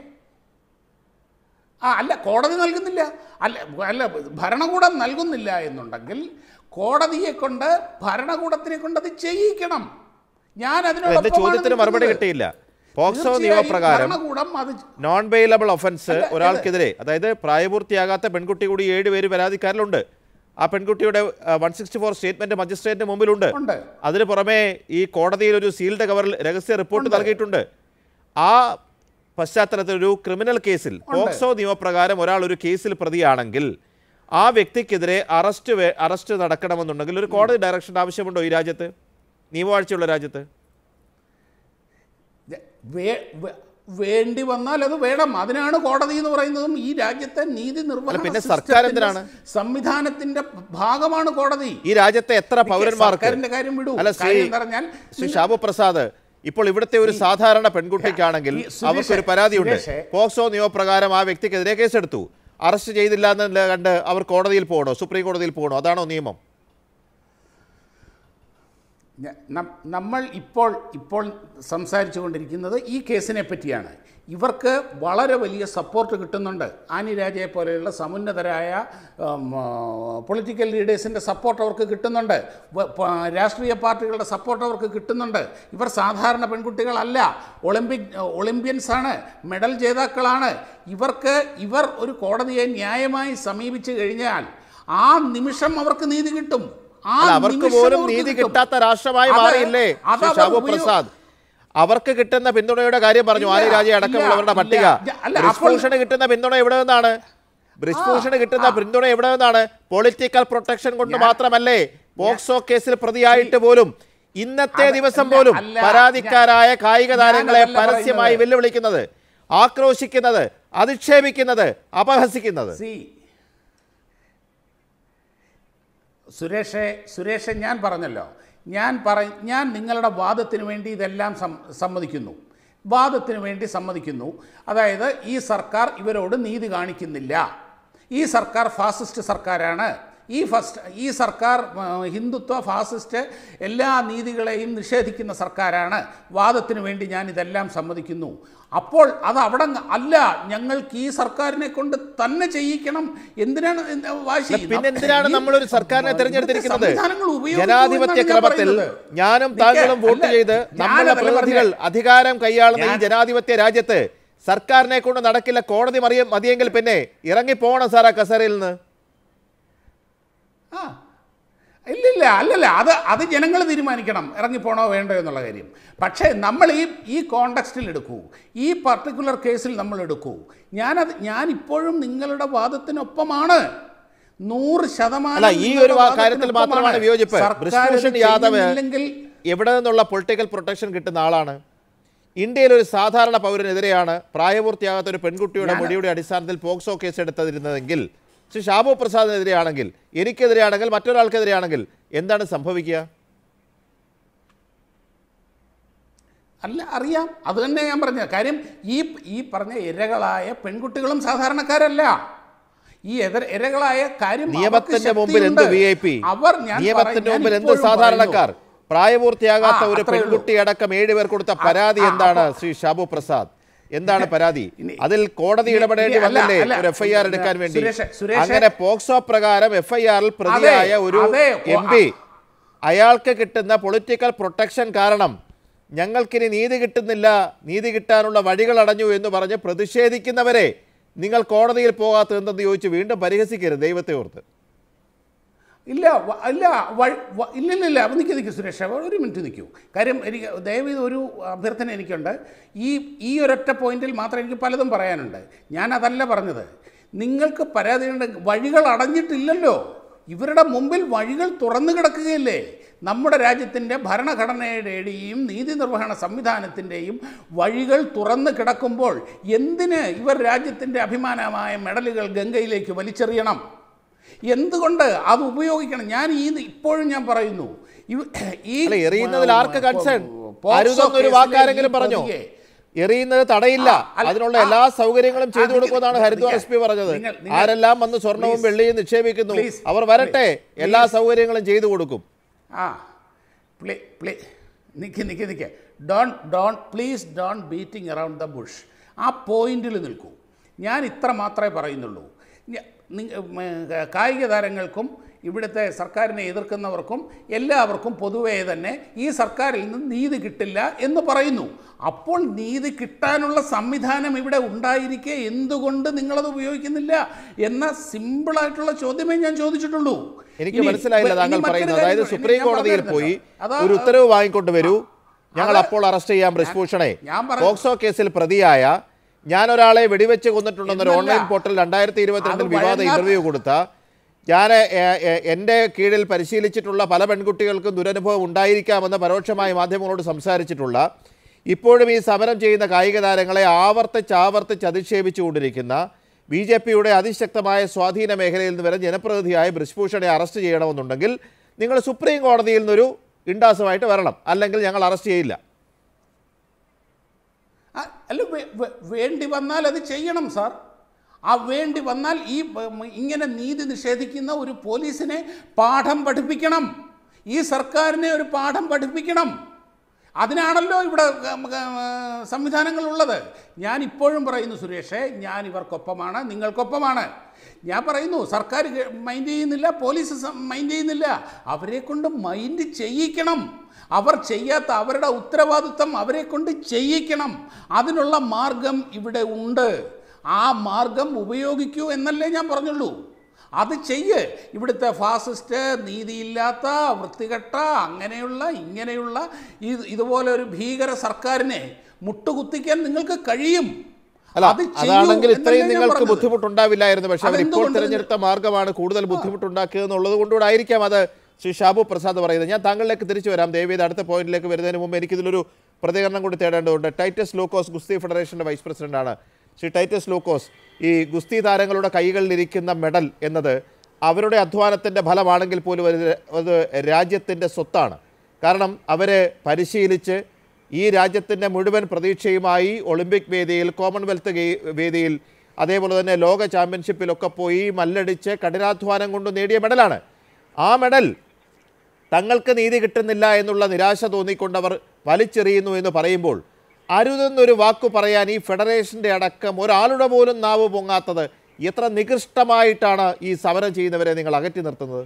ആ അല്ല കോടതി നൽകുന്നില്ല അല്ല അല്ല ഭരണകൂടം നൽകുന്നില്ല എന്നുണ്ടെങ്കിൽ കോടതിയെ കൊണ്ട് ഭരണകൂടത്തിനെ കൊണ്ട് അത് ചെയ്യിക്കണം ഞാൻ എന്റെ അതിനോടൊപ്പമാണ് ചോദ്യത്തിന് മറുപടി നിൽക്കുന്നത്. കിട്ടിയില്ല പോക്സോ തീർച്ചയായും നിയമപ്രകാരം ഭരണകൂടം അത് നോൺ ബെയിലബിൾ ഒഫൻസ് അല്ല, ഒരാൾക്കെതിരെ അതായത് പ്രായപൂർത്തിയാകാത്ത പെൺകുട്ടി കൂടി ഏഴ് പേര് പരാതിക്കാരിലുണ്ട് ആ പെൺകുട്ടിയുടെ വൺ സിക്സ്റ്റി ഫോർ സ്റ്റേറ്റ്മെന്റ് മജിസ്ട്രേറ്റിന് മുമ്പിലുണ്ട് ഉണ്ട് അതിന് പുറമെ ഈ കോടതിയിൽ ഒരു സീൽഡ് കവറിൽ രഹസ്യ റിപ്പോർട്ട് നൽകിയിട്ടുണ്ട് ആ പശ്ചാത്തലത്തിൽ ഒരു ക്രിമിനൽ കേസിൽ പോക്സോ നിയമപ്രകാരം ഒരാൾ ഒരു കേസിൽ പ്രതിയാണെങ്കിൽ ആ വ്യക്തിക്കെതിരെ അറസ്റ്റ് വേ- അറസ്റ്റ് നടക്കണമെന്നുണ്ടെങ്കിൽ ഒരു കോടതി ഡയറക്ഷൻ ആവശ്യമുണ്ടോ ഈ രാജ്യത്ത് നിയമവാഴ്ചയുള്ള രാജ്യത്ത് വേ- വേ- വേണ്ടി വന്നാൽ അത് വേണം അതിനാണ് കോടതി എന്ന് പറയുന്നതും ഈ രാജ്യത്തെ നീതി അല്ല, നിർവഹണ പിന്നെ സിസ്റ്റത്തിന്റെ സർക്കാർ എന്തിനാണ്? സംവിധാനത്തിന്റെ ഭാഗമാണ് കോടതി ഈ രാജ്യത്തെ എത്ര പൗരന്മാർക്ക് സർക്കാരിന്റെ കാര്യം വിടൂ അല്ല ശ്രീ കാര്യം എന്താ പറഞ്ഞാൽ ശ്രീ ഷാബു പ്രസാദ് ഇപ്പോൾ ഇവിടുത്തെ ഒരു സാധാരണ പെൺകുട്ടിക്കാണെങ്കിൽ ഈ സുരേഷ്, അവർക്കൊരു പരാതിയുണ്ട് സുരേഷേ. പോക്സോ നിയമപ്രകാരം ആ വ്യക്തിക്കെതിരെ കേസെടുത്തു അറസ്റ്റ് ചെയ്തില്ല എന്ന് കണ്ട് അവർ കോടതിയിൽ പോകണോ സുപ്രീം കോടതിയിൽ പോകണോ അതാണോ നിയമം ഞ- നം- നമ്മൾ ഇപ്പോൾ ഇപ്പോൾ സംസാരിച്ചു കൊണ്ടിരിക്കുന്നത് ഈ കേസിനെ പറ്റിയാണ് ഇവർക്ക് വളരെ വലിയ സപ്പോർട്ട് കിട്ടുന്നുണ്ട് ആനി രാജയെ പോലെയുള്ള സമുന്നതരായ പൊളിറ്റിക്കൽ ലീഡേഴ്സിൻ്റെ സപ്പോർട്ട് അവർക്ക് കിട്ടുന്നുണ്ട് വ- പ- രാഷ്ട്രീയ പാർട്ടികളുടെ സപ്പോർട്ട് അവർക്ക് കിട്ടുന്നുണ്ട് ഇവർ സാധാരണ പെൺകുട്ടികളല്ല ഒളിമ്പിക് ഒളിമ്പ്യൻസ് ആണ് മെഡൽ ജേതാക്കളാണ് ഇവർക്ക് ഇവർ ഒരു കോടതിയെ ന്യായമായി സമീപിച്ചു കഴിഞ്ഞാൽ ആ നിമിഷം അവർക്ക് നീതി കിട്ടും ആ അല്ല, അവർക്ക് നിമിഷം പോലും അവർക്ക് നീതി കിട്ടും. കിട്ടാത്ത രാഷ്ട്രമായി അത് മാറിയില്ലേ അത് ശ്രീ അവർ ഷാബു ഉപയോ- പ്രസാദ് അവർക്ക് കിട്ടുന്ന പിന്തുണയുടെ കാര്യം പറഞ്ഞു ഇല്ല, ആനി രാജയെ അടക്കമുള്ളവരുടെ ഇല്ല, പട്ടിക ഇല്ല. അല്ല, അപ്പോൾ- ബ്രിജ്ഭൂഷണ് കിട്ടുന്ന പിന്തുണ എവിടെ നിന്നാണ് ബ്രിജ്ഭൂഷണ് കിട്ടുന്ന പിന്തുണ എവിടെ നിന്നാണ് പൊളിറ്റിക്കൽ പ്രൊട്ടക്ഷൻ കൊണ്ട് മാത്രമല്ലേ പോക്സോ കേസിൽ പ്രതിയായിട്ട് പോലും ഇന്നത്തെ അത് ദിവസം അല്ല, പോലും അല്ല, പരാതിക്കാരായ കായിക താരങ്ങളെ ഞാനതല്ല പരസ്യമായി പറയുന്നത്. വെല്ലുവിളിക്കുന്നത് ആക്രോശിക്കുന്നത് അധിക്ഷേപിക്കുന്നത് അപഹസിക്കുന്നത് സി സുരേഷെ സുരേഷ് ഞാൻ പറഞ്ഞല്ലോ ഞാൻ പറ ഞാൻ നിങ്ങളുടെ വാദത്തിന് വേണ്ടി ഇതെല്ലാം സം- സമ്മതിക്കുന്നു വാദത്തിന് വേണ്ടി സമ്മതിക്കുന്നു അതായത് ഈ സർക്കാർ ഇവരോട് നീതി കാണിക്കുന്നില്ല ഈ സർക്കാർ ഫാസിസ്റ്റ് സർക്കാരാണ് ഈ ഫസ്റ്റ് ഈ സർക്കാർ ആ, ഹിന്ദുത്വ ഫാസിസ്റ്റ് എല്ലാ നീതികളെയും നിഷേധിക്കുന്ന സർക്കാരാണ് വാദത്തിന് വേണ്ടി ഞാൻ ഇതെല്ലാം സമ്മതിക്കുന്നു അപ്പോൾ അത് അവിടെ അങ്ങ് അല്ല ഞങ്ങൾക്ക് ഈ സർക്കാരിനെ കൊണ്ട് തന്നെ ചെയ്യിക്കണം എന്തിനാണ് എന്ത് വാശി അല്ല, പിന്നെ എന്തിനാണ് ഈ- നമ്മളൊരു സർക്കാരിനെ ഇവിടുത്തെ തെരഞ്ഞെടുത്തിരിക്കുന്നത് സംവിധാനങ്ങൾ ഉപയോഗിക്കൂ ജനാധിപത്യ എന്നാണ് ഞാൻ ക്രമത്തിൽ പറയുന്നത്. ഞാനും നിക്ക്, താങ്കളും വോട്ട് അല്ല, ചെയ്ത് നമ്മുടെ ഞാനതല്ല പ്രതിനിധികൾ പറഞ്ഞത്. അധികാരം കൈയാളുന്ന ഈ ഞാൻ- ജനാധിപത്യ രാജ്യത്ത് സർക്കാരിനെ കൊണ്ട് നടക്കില്ല കോടതി മറിയ മതിയെങ്കിൽ പിന്നെ ഇറങ്ങി പോകണം സാർ ആ കസേരയിൽ നിന്ന് ആ ഇല്ലില്ല അല്ലല്ല അത് അത് ജനങ്ങൾ തീരുമാനിക്കണം ഇറങ്ങിപ്പോണോ വേണ്ടോ എന്നുള്ള കാര്യം പക്ഷേ നമ്മൾ ഈ ഈ കോണ്ടക്സ്റ്റിൽ എടുക്കൂ ഈ പർട്ടിക്കുലർ കേസിൽ നമ്മൾ എടുക്കൂ ഞാനത് ഞാൻ ഇപ്പോഴും നിങ്ങളുടെ വാദത്തിനൊപ്പമാണ് നൂറ് ശതമാനം അല്ല ഈ ഒരു നിങ്ങളുടെ വാ- കാര്യത്തിൽ വാദത്തിനൊപ്പമാണ്. മാത്രമാണ് വിയോജിപ്പ് സർക്കാർ ബ്രിജ്ഭൂഷൺ ഇത് യാദവ് ചെയ്യുന്നില്ലെങ്കിൽ എവിടെ നിന്നുള്ള പൊളിറ്റിക്കൽ പ്രൊട്ടക്ഷൻ കിട്ടുന്ന ആളാണ് ഇന്ത്യയിൽ ഒരു സാധാരണ പൗരനെതിരെയാണ് പ്രായപൂർത്തിയാകാത്ത ഒരു പെൺകുട്ടിയുടെ ഞാൻ- മൊഴിയുടെ അടിസ്ഥാനത്തിൽ പോക്സോ കേസ് എടുത്തിരുന്നതെങ്കിൽ ശ്രീ ഷാബു പ്രസാദിനെതിരെയാണെങ്കിൽ എനിക്കെതിരെയാണെങ്കിൽ മറ്റൊരാൾക്കെതിരെയാണെങ്കിൽ എന്താണ് സംഭവിക്കുക അല്ല അറിയാം അത് തന്നെ ഞാൻ പറഞ്ഞത് കാര്യം ഈ ഈ പറഞ്ഞ ഇരകളായ പെൺകുട്ടികളും സാധാരണക്കാരല്ല ഈ എതിർ ഇരകളായ കാര്യം അവർക്ക് നിയമത്തിന്റെ മുമ്പിൽ എന്ത് ശക്തിയുണ്ട്. വി ഐ പി അവർ ഞാൻ നിയമത്തിന്റെ പറ- ഞാൻ മുമ്പിൽ എന്ത് ഇപ്പോഴും സാധാരണക്കാർ പറയുന്നു. പ്രായപൂർത്തിയാകാത്ത ആ, ഒരു അത്രേ ഉള്ളൂ. പെൺകുട്ടി അടക്കം ഏഴ് പേർ കൊടുത്ത പരാതി ആ, എന്താണ് അപ്പോ- ശ്രീ ഷാബു പ്രസാദ് എന്താണ് പരാതി ഇനി- അതിൽ കോടതി ഇനി- ഇടപെടേണ്ടി ഇനി- അല്ല, വന്നില്ലേ അല്ല, ഒരു എഫ് ഐ ആർ സുരേഷ്, എടുക്കാൻ വേണ്ടി സുരേഷ്, സുരേഷ്, അങ്ങനെ പോക്സോ പ്രകാരം എഫ് ഐ ആറിൽ പ്രതിയായ ഒരു അതെ, ഓ, എം പി അയാൾക്ക് കിട്ടുന്ന പൊളിറ്റിക്കൽ പ്രൊട്ടക്ഷൻ കാരണം ഞങ്ങൾക്കിനി നീതി കിട്ടുന്നില്ല നീതി കിട്ടാനുള്ള വഴികൾ അടഞ്ഞു എന്ന് പറഞ്ഞ് പ്രതിഷേധിക്കുന്നവരെ നിങ്ങൾ കോടതിയിൽ പോകാത്ത എന്തെന്ന് ചോദിച്ച് വീണ്ടും പരിഹസിക്കരുത് ദൈവത്തെ ഓർത്ത് ഇല്ല വ- ഇല്ല വ- വ- ഇല്ലില്ലില്ല അപ്പം നിൽക്കി നിൽക്കൂ സുരേഷ് അവ- ഒരു മിനിറ്റ് നിൽക്കൂ കാര്യം എനിക്ക് ദയവീത് ഒരു അഭ്യർത്ഥന എനിക്കുണ്ട് ഈ ഈ ഒരൊറ്റ പോയിന്റിൽ മാത്രം എനിക്ക് പലതും പറയാനുണ്ട് ഞാൻ അതല്ല പറഞ്ഞത് നിങ്ങൾക്ക് പരാതിയുണ്ട് വഴികൾ അടഞ്ഞിട്ടില്ലല്ലോ ഇവരുടെ മുമ്പിൽ വഴികൾ തുറന്നു കിടക്കുകയല്ലേ നമ്മുടെ രാജ്യത്തിൻ്റെ ഭരണഘടനയുടെയും നീതി നിർവഹണ സംവിധാനത്തിൻ്റെയും വഴികൾ തുറന്നു കിടക്കുമ്പോൾ എന്തിന് ഇവർ രാജ്യത്തിൻ്റെ അഭിമാനമായ മെഡലുകൾ ഗംഗയിലേക്ക് വലിച്ചെറിയണം എന്തുകൊണ്ട് അത് ഉപയോഗിക്കണം ഞാൻ ഈ ഇപ്പോഴും ഞാൻ പറയുന്നു ഇവ- ഈ അല്ല എറിയുന്നതിൽ ആർക്ക് കൺസേൺ പോക്സോ അരുതെന്നൊരു കേസിലെ വാക്കാരെങ്കിലും ഈ പറഞ്ഞോ പ്രതിയെ എറിയുന്നത് തടയില്ല ആ, അല്ല, അതിനുള്ള ആ, എല്ലാ സൗകര്യങ്ങളും ചെയ്തു ആ, കൊടുക്കുമെന്നാണ് നിങ്ങൾ- ഹരിദ്വാർ എസ് പി പറഞ്ഞത് നിങ്ങൾ- നിങ്ങൾ- ആരെല്ലാം വന്ന് സ്വർണവും Please. വെള്ളിയും നിക്ഷേപിക്കുന്നു Please. അവർ വരട്ടെ എല്ലാ സൗകര്യങ്ങളും ചെയ്തു കൊടുക്കും ആ പ്ലേ പ്ലേ നിൽക്ക് നിൽക്ക് നിൽക്ക് don't don't please don't beating around the bush ആ പോയിന്റിൽ നിൽക്കൂ ഞാൻ ഇത്ര മാത്രമേ പറയുന്നുള്ളൂ ഞ- നി- ഉം, ഏ, കായിക താരങ്ങൾക്കും ഇവിടുത്തെ സർക്കാരിനെ എതിർക്കുന്നവർക്കും എല്ലാവർക്കും പൊതുവേ തന്നെ ഈ സർക്കാരിൽ നിന്ന് നീതി കിട്ടില്ല എന്ന് പറയുന്നു അപ്പോൾ നീതി കിട്ടാനുള്ള സംവിധാനം ഇവിടെ ഉണ്ടായിരിക്കെ എന്തുകൊണ്ട് നിങ്ങളത് ഉപയോഗിക്കുന്നില്ല എന്ന സിമ്പിളായിട്ടുള്ള ചോദ്യമേ ഞാൻ ചോദിച്ചിട്ടുള്ളൂ എനിക്ക് ഇനി- മനസ്സിലായില്ല ഇനി താങ്കൾ മറ്റൊരു പറയുന്നത് കാര്യം അതായത് കൂടി. സുപ്രീം ഞാൻ കോടതിയിൽ പറഞ്ഞു പോയി തരുന്നത്. അതാ- ഒരു ഉത്തരവ് വാങ്ങിക്കൊണ്ട് വരൂ ഞങ്ങൾ അത് അപ്പോൾ അറസ്റ്റ് ചെയ്യാം ബ്രിജ്ഭൂഷണെ ഞാൻ പറഞ്ഞു- പോക്സോ കേസിൽ പ്രതിയായ ഞാൻ ഒരാളെ വെടിവെച്ച് കൊന്നിട്ടുണ്ടെന്നൊരു എന്നല്ല. ഓൺലൈൻ പോർട്ടൽ രണ്ടായിരത്തി ഇരുപത്തിരണ്ടിൽ അത് വിവാദ വഴങ്ങാത്ത- ഇന്റർവ്യൂ കൊടുത്ത ഞാൻ എൻ്റെ കീഴിൽ പരിശീലിച്ചിട്ടുള്ള പല പെൺകുട്ടികൾക്കും ദുരനുഭവം ഉണ്ടായിരിക്കാമെന്ന് പരോക്ഷമായി മാധ്യമങ്ങളോട് സംസാരിച്ചിട്ടുള്ള ഇപ്പോഴും ഈ സമരം ചെയ്യുന്ന കായിക താരങ്ങളെ ആവർത്തിച്ച് ആവർത്തിച്ച് അധിക്ഷേപിച്ചുകൊണ്ടിരിക്കുന്ന ബി ജെ പിയുടെ അതിശക്തമായ സ്വാധീന മേഖലയിൽ നിന്ന് വരെ ജനപ്രതിനിധിയായ ബ്രിജ്ഭൂഷണെ അറസ്റ്റ് ചെയ്യണമെന്നുണ്ടെങ്കിൽ നിങ്ങൾ സുപ്രീം കോടതിയിൽ നിന്നൊരു ഇൻഡാസുമായിട്ട് വരണം അല്ലെങ്കിൽ ഞങ്ങൾ അറസ്റ്റ് ചെയ്യില്ല ആ, അല്ല വേ- വേ- വേണ്ടി വന്നാൽ അത് ചെയ്യണം സാർ ആ വേണ്ടി വന്നാൽ ഈ ബ- മ- ഇങ്ങനെ നീതി നിഷേധിക്കുന്ന ഒരു പോലീസിനെ പാഠം പഠിപ്പിക്കണം ഈ സർക്കാരിനെ ഒരു പാഠം പഠിപ്പിക്കണം അതിനാണല്ലോ ഇവിടെ ഉം, ഉം, സംവിധാനങ്ങളുള്ളത് ഞാൻ ഇപ്പോഴും പറയുന്നു സുരേഷേ ഞാൻ ഇവർക്കൊപ്പമാണ് നിങ്ങൾക്കൊപ്പമാണ് ഞാൻ പറയുന്നു സർക്കാർ ഗ- മൈൻഡ് ചെയ്യുന്നില്ല പോലീസ് സം- മൈൻഡ് ചെയ്യുന്നില്ല അവരെ കൊണ്ട് മൈൻഡ് ചെയ്യിക്കണം അവർ ചെയ്യാത്ത അവരുടെ ഉത്തരവാദിത്വം അവരെ കൊണ്ട് ചെയ്യിക്കണം അതിനുള്ള മാർഗം ഇവിടെ ഉണ്ട് ആ മാർഗം ഉപയോഗിക്കൂ എന്നല്ലേ ഞാൻ പറഞ്ഞുള്ളൂ അത് ചെയ്യ് ഇവിടുത്തെ ഫാസിസ്റ്റ് നീതിയില്ലാത്ത വൃത്തികെട്ട അങ്ങനെയുള്ള ഇങ്ങനെയുള്ള ഇത് ഇതുപോലെ ഒരു ഭീകര സർക്കാരിനെ മുട്ടുകുത്തിക്കാൻ നിങ്ങൾക്ക് കഴിയും അല്ല അത് ചെയ്യൂ അതാണെങ്കിൽ ഇത്രയും എന്നല്ലേ ഞാൻ നിങ്ങൾക്ക് പറഞ്ഞത്. ബുദ്ധിമുട്ടുണ്ടാവില്ലായിരുന്നു പക്ഷെ അവർ ഇപ്പോൾ അതെന്തുകൊണ്ട് തിരഞ്ഞെടുത്ത മാർഗ്ഗമാണ് കൂടുതൽ ബുദ്ധിമുട്ടുണ്ടാക്കുക എന്നുള്ളത് കൊണ്ടുകൂടെ ആയിരിക്കാം അത് ശ്രീ ഷാബു പ്രസാദ് പറയുന്നത് ഞാൻ താങ്കളിലേക്ക് തിരിച്ചു വരാം ദേവിയത് അടുത്ത പോയിന്റിലേക്ക് വരുന്നതിന് മുമ്പ് എനിക്കിതിലൊരു പ്രതികരണം കൂടി തേടേണ്ടതുണ്ട് ടൈറ്റസ് ലൂക്കോസ് ഗുസ്തി ഫെഡറേഷന്റെ വൈസ് പ്രസിഡന്റാണ് ശ്രീ ടൈറ്റസ് ലൂക്കോസ് ഈ ഗുസ്തി താരങ്ങളുടെ കൈകളിലിരിക്കുന്ന മെഡൽ എന്നത് അവരുടെ അധ്വാനത്തിൻ്റെ ഫലമാണെങ്കിൽ പോലും അത് അത് രാജ്യത്തിൻ്റെ സ്വത്താണ് കാരണം അവർ പരിശീലിച്ച് ഈ രാജ്യത്തിൻ്റെ മുഴുവൻ പ്രതീക്ഷയുമായി ഒളിമ്പിക് വേദിയിൽ കോമൺവെൽത്ത് ഗെയി- വേദിയിൽ അതേപോലെ തന്നെ ലോക ചാമ്പ്യൻഷിപ്പിലൊക്കെ പോയി മല്ലടിച്ച് കഠിനാധ്വാനം കൊണ്ട് നേടിയ മെഡലാണ് ആ മെഡൽ തങ്ങൾക്ക് നീതി കിട്ടുന്നില്ല എന്നുള്ള നിരാശ തോന്നിക്കൊണ്ടവർ വലിച്ചെറിയുന്നു എന്ന് പറയുമ്പോൾ അരുതെന്നൊരു വാക്കു പറയാൻ ഈ ഫെഡറേഷൻ്റെ അടക്കം ഒരാളുടെ പോലും നാവ് പൊങ്ങാത്തത് എത്ര നികൃഷ്ടമായിട്ടാണ് ഈ സമരം ചെയ്യുന്നവരെ നിങ്ങൾ അകറ്റി നിർത്തുന്നത്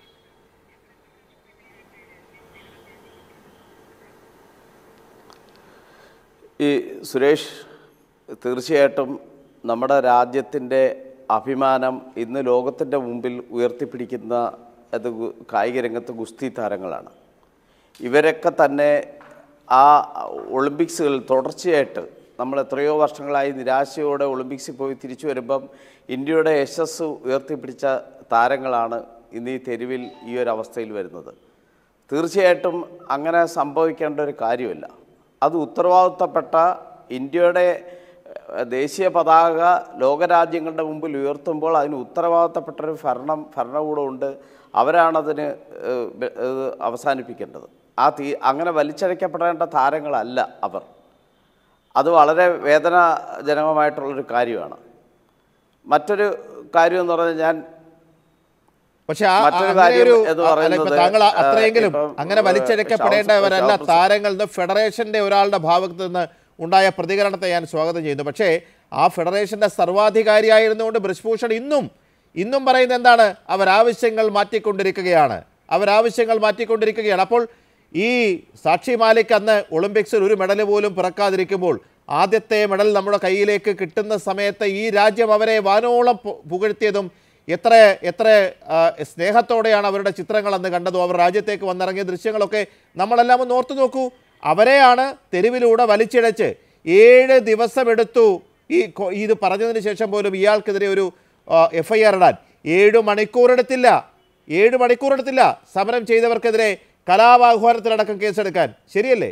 ഈ സുരേഷ് തീർച്ചയായിട്ടും നമ്മുടെ രാജ്യത്തിൻ്റെ അഭിമാനം ഇന്ന് ലോകത്തിൻ്റെ മുമ്പിൽ ഉയർത്തിപ്പിടിക്കുന്ന അത് ഗു- കായിക രംഗത്ത് ഗുസ്തി താരങ്ങളാണ് ഇവരൊക്കെ തന്നെ ആ ഒളിമ്പിക്സുകൾ തുടർച്ചയായിട്ട് നമ്മൾ എത്രയോ വർഷങ്ങളായി നിരാശയോടെ ഒളിമ്പിക്സിൽ പോയി തിരിച്ചു വരുമ്പം ഇന്ത്യയുടെ യശസ് ഉയർത്തിപ്പിടിച്ച താരങ്ങളാണ് ഇന്ന് ഈ തെരുവിൽ ഈ ഒരു അവസ്ഥയിൽ വരുന്നത് തീർച്ചയായിട്ടും അങ്ങനെ സംഭവിക്കേണ്ട ഒരു കാര്യമില്ല അത് ഉത്തരവാദിത്തപ്പെട്ട ഇന്ത്യയുടെ ഏഹ്, ദേശീയ പതാക ലോകരാജ്യങ്ങളുടെ മുമ്പിൽ ഉയർത്തുമ്പോൾ അതിന് ഉത്തരവാദിത്തപ്പെട്ട ഒരു ഭരണം ഭരണകൂടമുണ്ട് അവരാണതിന് ഏഹ്, ബ- ഏഹ്, അവസാനിപ്പിക്കേണ്ടത് ആ തീ അങ്ങനെ വലിച്ചഴക്കപ്പെടേണ്ട താരങ്ങളല്ല അവർ അത് വളരെ വേദനാജനകമായിട്ടുള്ളൊരു കാര്യമാണ് മറ്റൊരു കാര്യം എന്ന് പറഞ്ഞാൽ ഞാൻ പക്ഷെ ആ മറ്റൊരു അങ്ങനെ കാര്യം ഒരു എന്ന് അല്ല, ഇപ്പൊ പറയുന്നത്, താങ്കൾ ആ, അത്രയെങ്കിലും ഇപ്പം, അങ്ങനെ ആ, വലിച്ചഴക്കപ്പെടേണ്ടവരല്ല ഷാവുൽ- താരങ്ങൾ എന്ന് ഫെഡറേഷന്റെ ഒരാളുടെ ഭാഗത്ത് നിന്ന് ഉണ്ടായ പ്രതികരണത്തെ ഞാൻ സ്വാഗതം ചെയ്യുന്നു പക്ഷേ ആ ഫെഡറേഷന്റെ സർവാധികാരിയായിരുന്നുകൊണ്ട് ബ്രിജ്ഭൂഷൺ ഇന്നും ഇന്നും പറയുന്നത് എന്താണ് അവരാവശ്യങ്ങൾ മാറ്റിക്കൊണ്ടിരിക്കുകയാണ് അവരാവശ്യങ്ങൾ മാറ്റിക്കൊണ്ടിരിക്കുകയാണ് അപ്പോൾ ഈ സാക്ഷി മാലിക് അന്ന് ഒളിമ്പിക്സിൽ ഒരു മെഡൽ പോലും പിറക്കാതിരിക്കുമ്പോൾ ആദ്യത്തെ മെഡൽ നമ്മുടെ കയ്യിലേക്ക് കിട്ടുന്ന സമയത്ത് ഈ രാജ്യം അവരെ വാനോളം പു- പുകഴ്ത്തിയതും എത്ര എത്ര ആ, സ്നേഹത്തോടെയാണ് അവരുടെ ചിത്രങ്ങൾ അന്ന് കണ്ടതും അവർ രാജ്യത്തേക്ക് വന്നിറങ്ങിയ ദൃശ്യങ്ങളൊക്കെ നമ്മളെല്ലാം ഒന്ന് ഓർത്തു നോക്കൂ അവരെയാണ് തെരുവിലൂടെ വലിച്ചിഴച്ച് ഏഴ് ദിവസമെടുത്തു ഈ കൊ- ഇത് പറഞ്ഞതിന് ശേഷം പോലും ഇയാൾക്കെതിരെ ഒരു എഫ് ഐ ആർ ഇടാൻ ഏഴ് മണിക്കൂർ എടുത്തില്ല ഏഴ് മണിക്കൂർ എടുത്തില്ല സമരം ചെയ്തവർക്കെതിരെ കലാപാഹ്വാനത്തിലടക്കം കേസെടുക്കാൻ ശരിയല്ലേ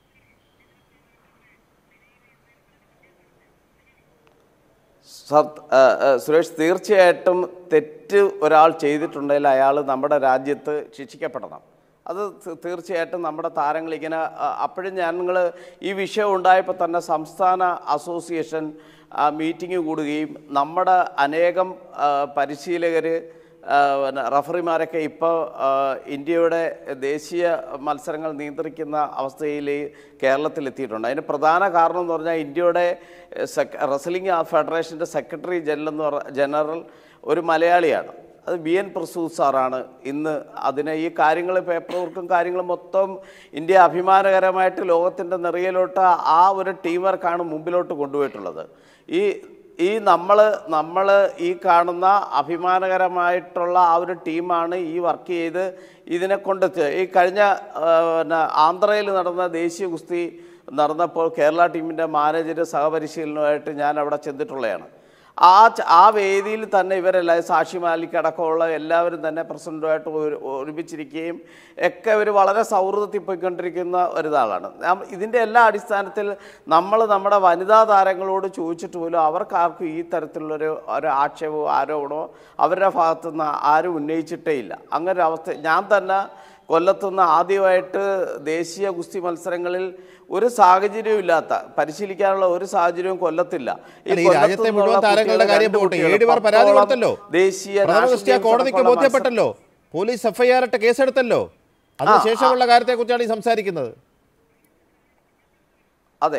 സത് ആ, ആ, സുരേഷ് തീർച്ചയായിട്ടും തെറ്റ് ഒരാൾ ചെയ്തിട്ടുണ്ടെങ്കിൽ അയാൾ നമ്മുടെ രാജ്യത്ത് ശിക്ഷിക്കപ്പെടണം അത് തി- തീർച്ചയായിട്ടും നമ്മുടെ താരങ്ങൾ ഇങ്ങനെ ആ, അപ്പോഴും ഞങ്ങൾ ഈ വിഷയം ഉണ്ടായപ്പോൾ തന്നെ സംസ്ഥാന അസോസിയേഷൻ മീറ്റിംഗ് കൂടുകയും നമ്മുടെ അനേകം പരിശീലകർ പിന്നെ റഫറിമാരൊക്കെ ഇപ്പോൾ ഇന്ത്യയുടെ ദേശീയ മത്സരങ്ങൾ നിയന്ത്രിക്കുന്ന അവസ്ഥയിൽ കേരളത്തിലെത്തിയിട്ടുണ്ട് അതിന് പ്രധാന കാരണം എന്ന് പറഞ്ഞാൽ ഇന്ത്യയുടെ സെക് റെസ്ലിംഗ് ഫെഡറേഷൻ്റെ സെക്രട്ടറി ജനറൽ എന്ന് പറ ജനറൽ ഒരു മലയാളിയാണ് അത് ബി എൻ പ്രസൂദ് സാറാണ് ഇന്ന് അതിനെ ഈ കാര്യങ്ങൾ പേപ്പർ വർക്കും കാര്യങ്ങളും മൊത്തം ഇന്ത്യ അഭിമാനകരമായിട്ട് ലോകത്തിൻ്റെ നിറയിലോട്ട് ആ ഒരു ടീം വർക്കാണ് മുമ്പിലോട്ട് കൊണ്ടുപോയിട്ടുള്ളത് ഈ ഈ നമ്മൾ നമ്മൾ ഈ കാണുന്ന അഭിമാനകരമായിട്ടുള്ള ആ ഒരു ടീമാണ് ഈ വർക്ക് ചെയ്ത് ഇതിനെ കൊണ്ടെത്തുക ഈ കഴിഞ്ഞ ആ, പിന്നെ ആന്ധ്രയിൽ നടന്ന ദേശീയ ഗുസ്തി നടന്നപ്പോൾ കേരള ടീമിൻ്റെ മാനേജർ സഹപരിശീലനമായിട്ട് ഞാൻ അവിടെ ചെന്നിട്ടുള്ളതാണ് ആ ച- ആ വേദിയിൽ തന്നെ ഇവരെല്ലാം സാക്ഷി മാലിക് അടക്കമുള്ള എല്ലാവരും തന്നെ പ്രസിഡന്റുമായിട്ട് ഒരു- ഒരുമിച്ചിരിക്കുകയും ഒക്കെ ഒരു വളരെ സൗഹൃദത്തിൽ പോയിക്കൊണ്ടിരിക്കുന്ന ഒരിതാളാണ് നാം ഇതിൻ്റെ എല്ലാ അടിസ്ഥാനത്തിൽ നമ്മൾ നമ്മുടെ വനിതാ താരങ്ങളോട് ചോദിച്ചിട്ട് പോലും അവർക്കാർക്കും ഈ തരത്തിലുള്ളൊരു ഒരു ആക്ഷേപമോ ആരോപണമോ അവരുടെ ഭാഗത്തുനിന്ന് ആരും ഉന്നയിച്ചിട്ടേ ഇല്ല അങ്ങനെ ഒരു അവസ്ഥ ഞാൻ തന്നെ കൊല്ലത്തുനിന്ന് ആദ്യമായിട്ട് ദേശീയ ഗുസ്തി മത്സരങ്ങളിൽ ഒരു സാഹചര്യവും ഇല്ലാത്ത പരിശീലിക്കാനുള്ള ഒരു സാഹചര്യവും കൊല്ലത്തില്ല അല്ല, ഈ കൊല്ലത്ത് രാജ്യത്തെ മുഴുവൻ നിന്നുള്ള താരങ്ങളുടെ കുട്ടികൾ, കാര്യം രണ്ട് പോട്ടെ കുട്ടികൾ, ഏഴ് പേർ പരാതി പത്തോളം കൊടുത്തല്ലോ ദേശീയ പ്രഥമ നാഷണൽ ദൃഷ്ട്യാ ഗെയിംസ് കോടതിക്ക് അടക്കമുള്ള ബോധ്യപ്പെട്ടല്ലോ പോലീസ് എഫ്ഐആർ ഇട്ട് കേസെടുത്തല്ലോ അതിനുശേഷമുള്ള കാര്യത്തെക്കുറിച്ചാണ് ഈ സംസാരിക്കുന്നത് അതെ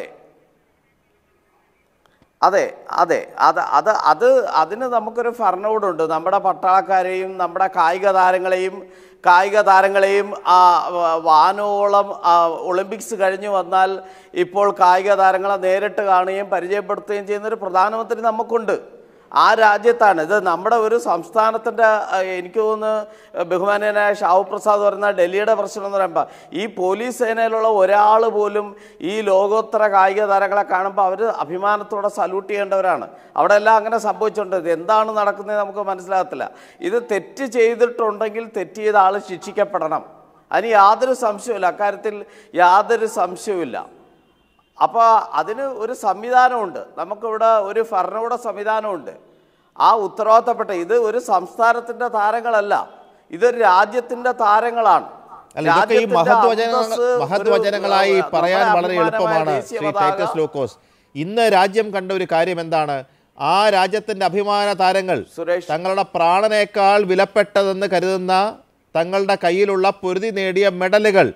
അതെ അതെ അത് അത് അത് അതിന് നമുക്കൊരു ഭരണകൂടമുണ്ട് നമ്മുടെ പട്ടാളക്കാരെയും നമ്മുടെ കായിക താരങ്ങളെയും കായിക താരങ്ങളെയും ആ, വ- വാനോളം ആ, ഒളിമ്പിക്സ് കഴിഞ്ഞ് വന്നാൽ ഇപ്പോൾ കായിക താരങ്ങളെ നേരിട്ട് കാണുകയും പരിചയപ്പെടുത്തുകയും ചെയ്യുന്ന ഒരു പ്രധാനമന്ത്രി നമുക്കുണ്ട് ആ രാജ്യത്താണ് ഇത് നമ്മുടെ ഒരു സംസ്ഥാനത്തിൻ്റെ എനിക്ക് തോന്നുന്നു ബഹുമാനീയനായ ഷാവു പ്രസാദ് പറയുന്ന ഡൽഹിയുടെ പ്രശ്നം എന്ന് പറയുമ്പോൾ ഈ പോലീസ് സേനയിലുള്ള ഒരാൾ പോലും ഈ ലോകോത്തര കായിക താരങ്ങളെ കാണുമ്പോൾ അവർ അഭിമാനത്തോടെ സല്യൂട്ട് ചെയ്യേണ്ടവരാണ് അവിടെ എല്ലാം അങ്ങനെ സംഭവിച്ചിട്ടുണ്ട് ഇത് എന്താണ് നടക്കുന്നത് നമുക്ക് മനസ്സിലാകത്തില്ല ഇത് തെറ്റ് ചെയ്തിട്ടുണ്ടെങ്കിൽ തെറ്റ് ചെയ്ത ആൾ ശിക്ഷിക്കപ്പെടണം അതിന് യാതൊരു സംശയവുമില്ല അക്കാര്യത്തിൽ യാതൊരു സംശയവുമില്ല അപ്പോൾ അതിന് ഒരു സംവിധാനമുണ്ട് നമുക്കിവിടെ ഒരു ഭരണകൂട സംവിധാനമുണ്ട് ആ ഉത്തരവാദിത്തപ്പെട്ട ഇത് ഒരു സംസ്ഥാനത്തിൻ്റെ താരങ്ങളല്ല ഇതൊരു രാജ്യത്തിൻ്റെ താരങ്ങളാണ് അല്ല ഇതൊക്കെ ഈ രാജ്യത്തിന്റെ മഹത്വചനങ്ങൾ അന്തസ്സ് ഒരു- മഹത്വചനങ്ങളായി നമ്മുടെ പറയാൻ വളരെ അഭിമാനമായ എളുപ്പമാണ് ദേശീയ ശ്രീ പതാക ടൈറ്റസ് ലൂക്കോസ് ഇന്ന് രാജ്യം കണ്ട ഒരു കാര്യം എന്താണ് ആ രാജ്യത്തിന്റെ അഭിമാന താരങ്ങൾ സുരേഷ്. തങ്ങളുടെ പ്രാണനേക്കാൾ വിലപ്പെട്ടതെന്ന് കരുതുന്ന തങ്ങളുടെ കയ്യിലുള്ള പൊരുതി നേടിയ മെഡലുകൾ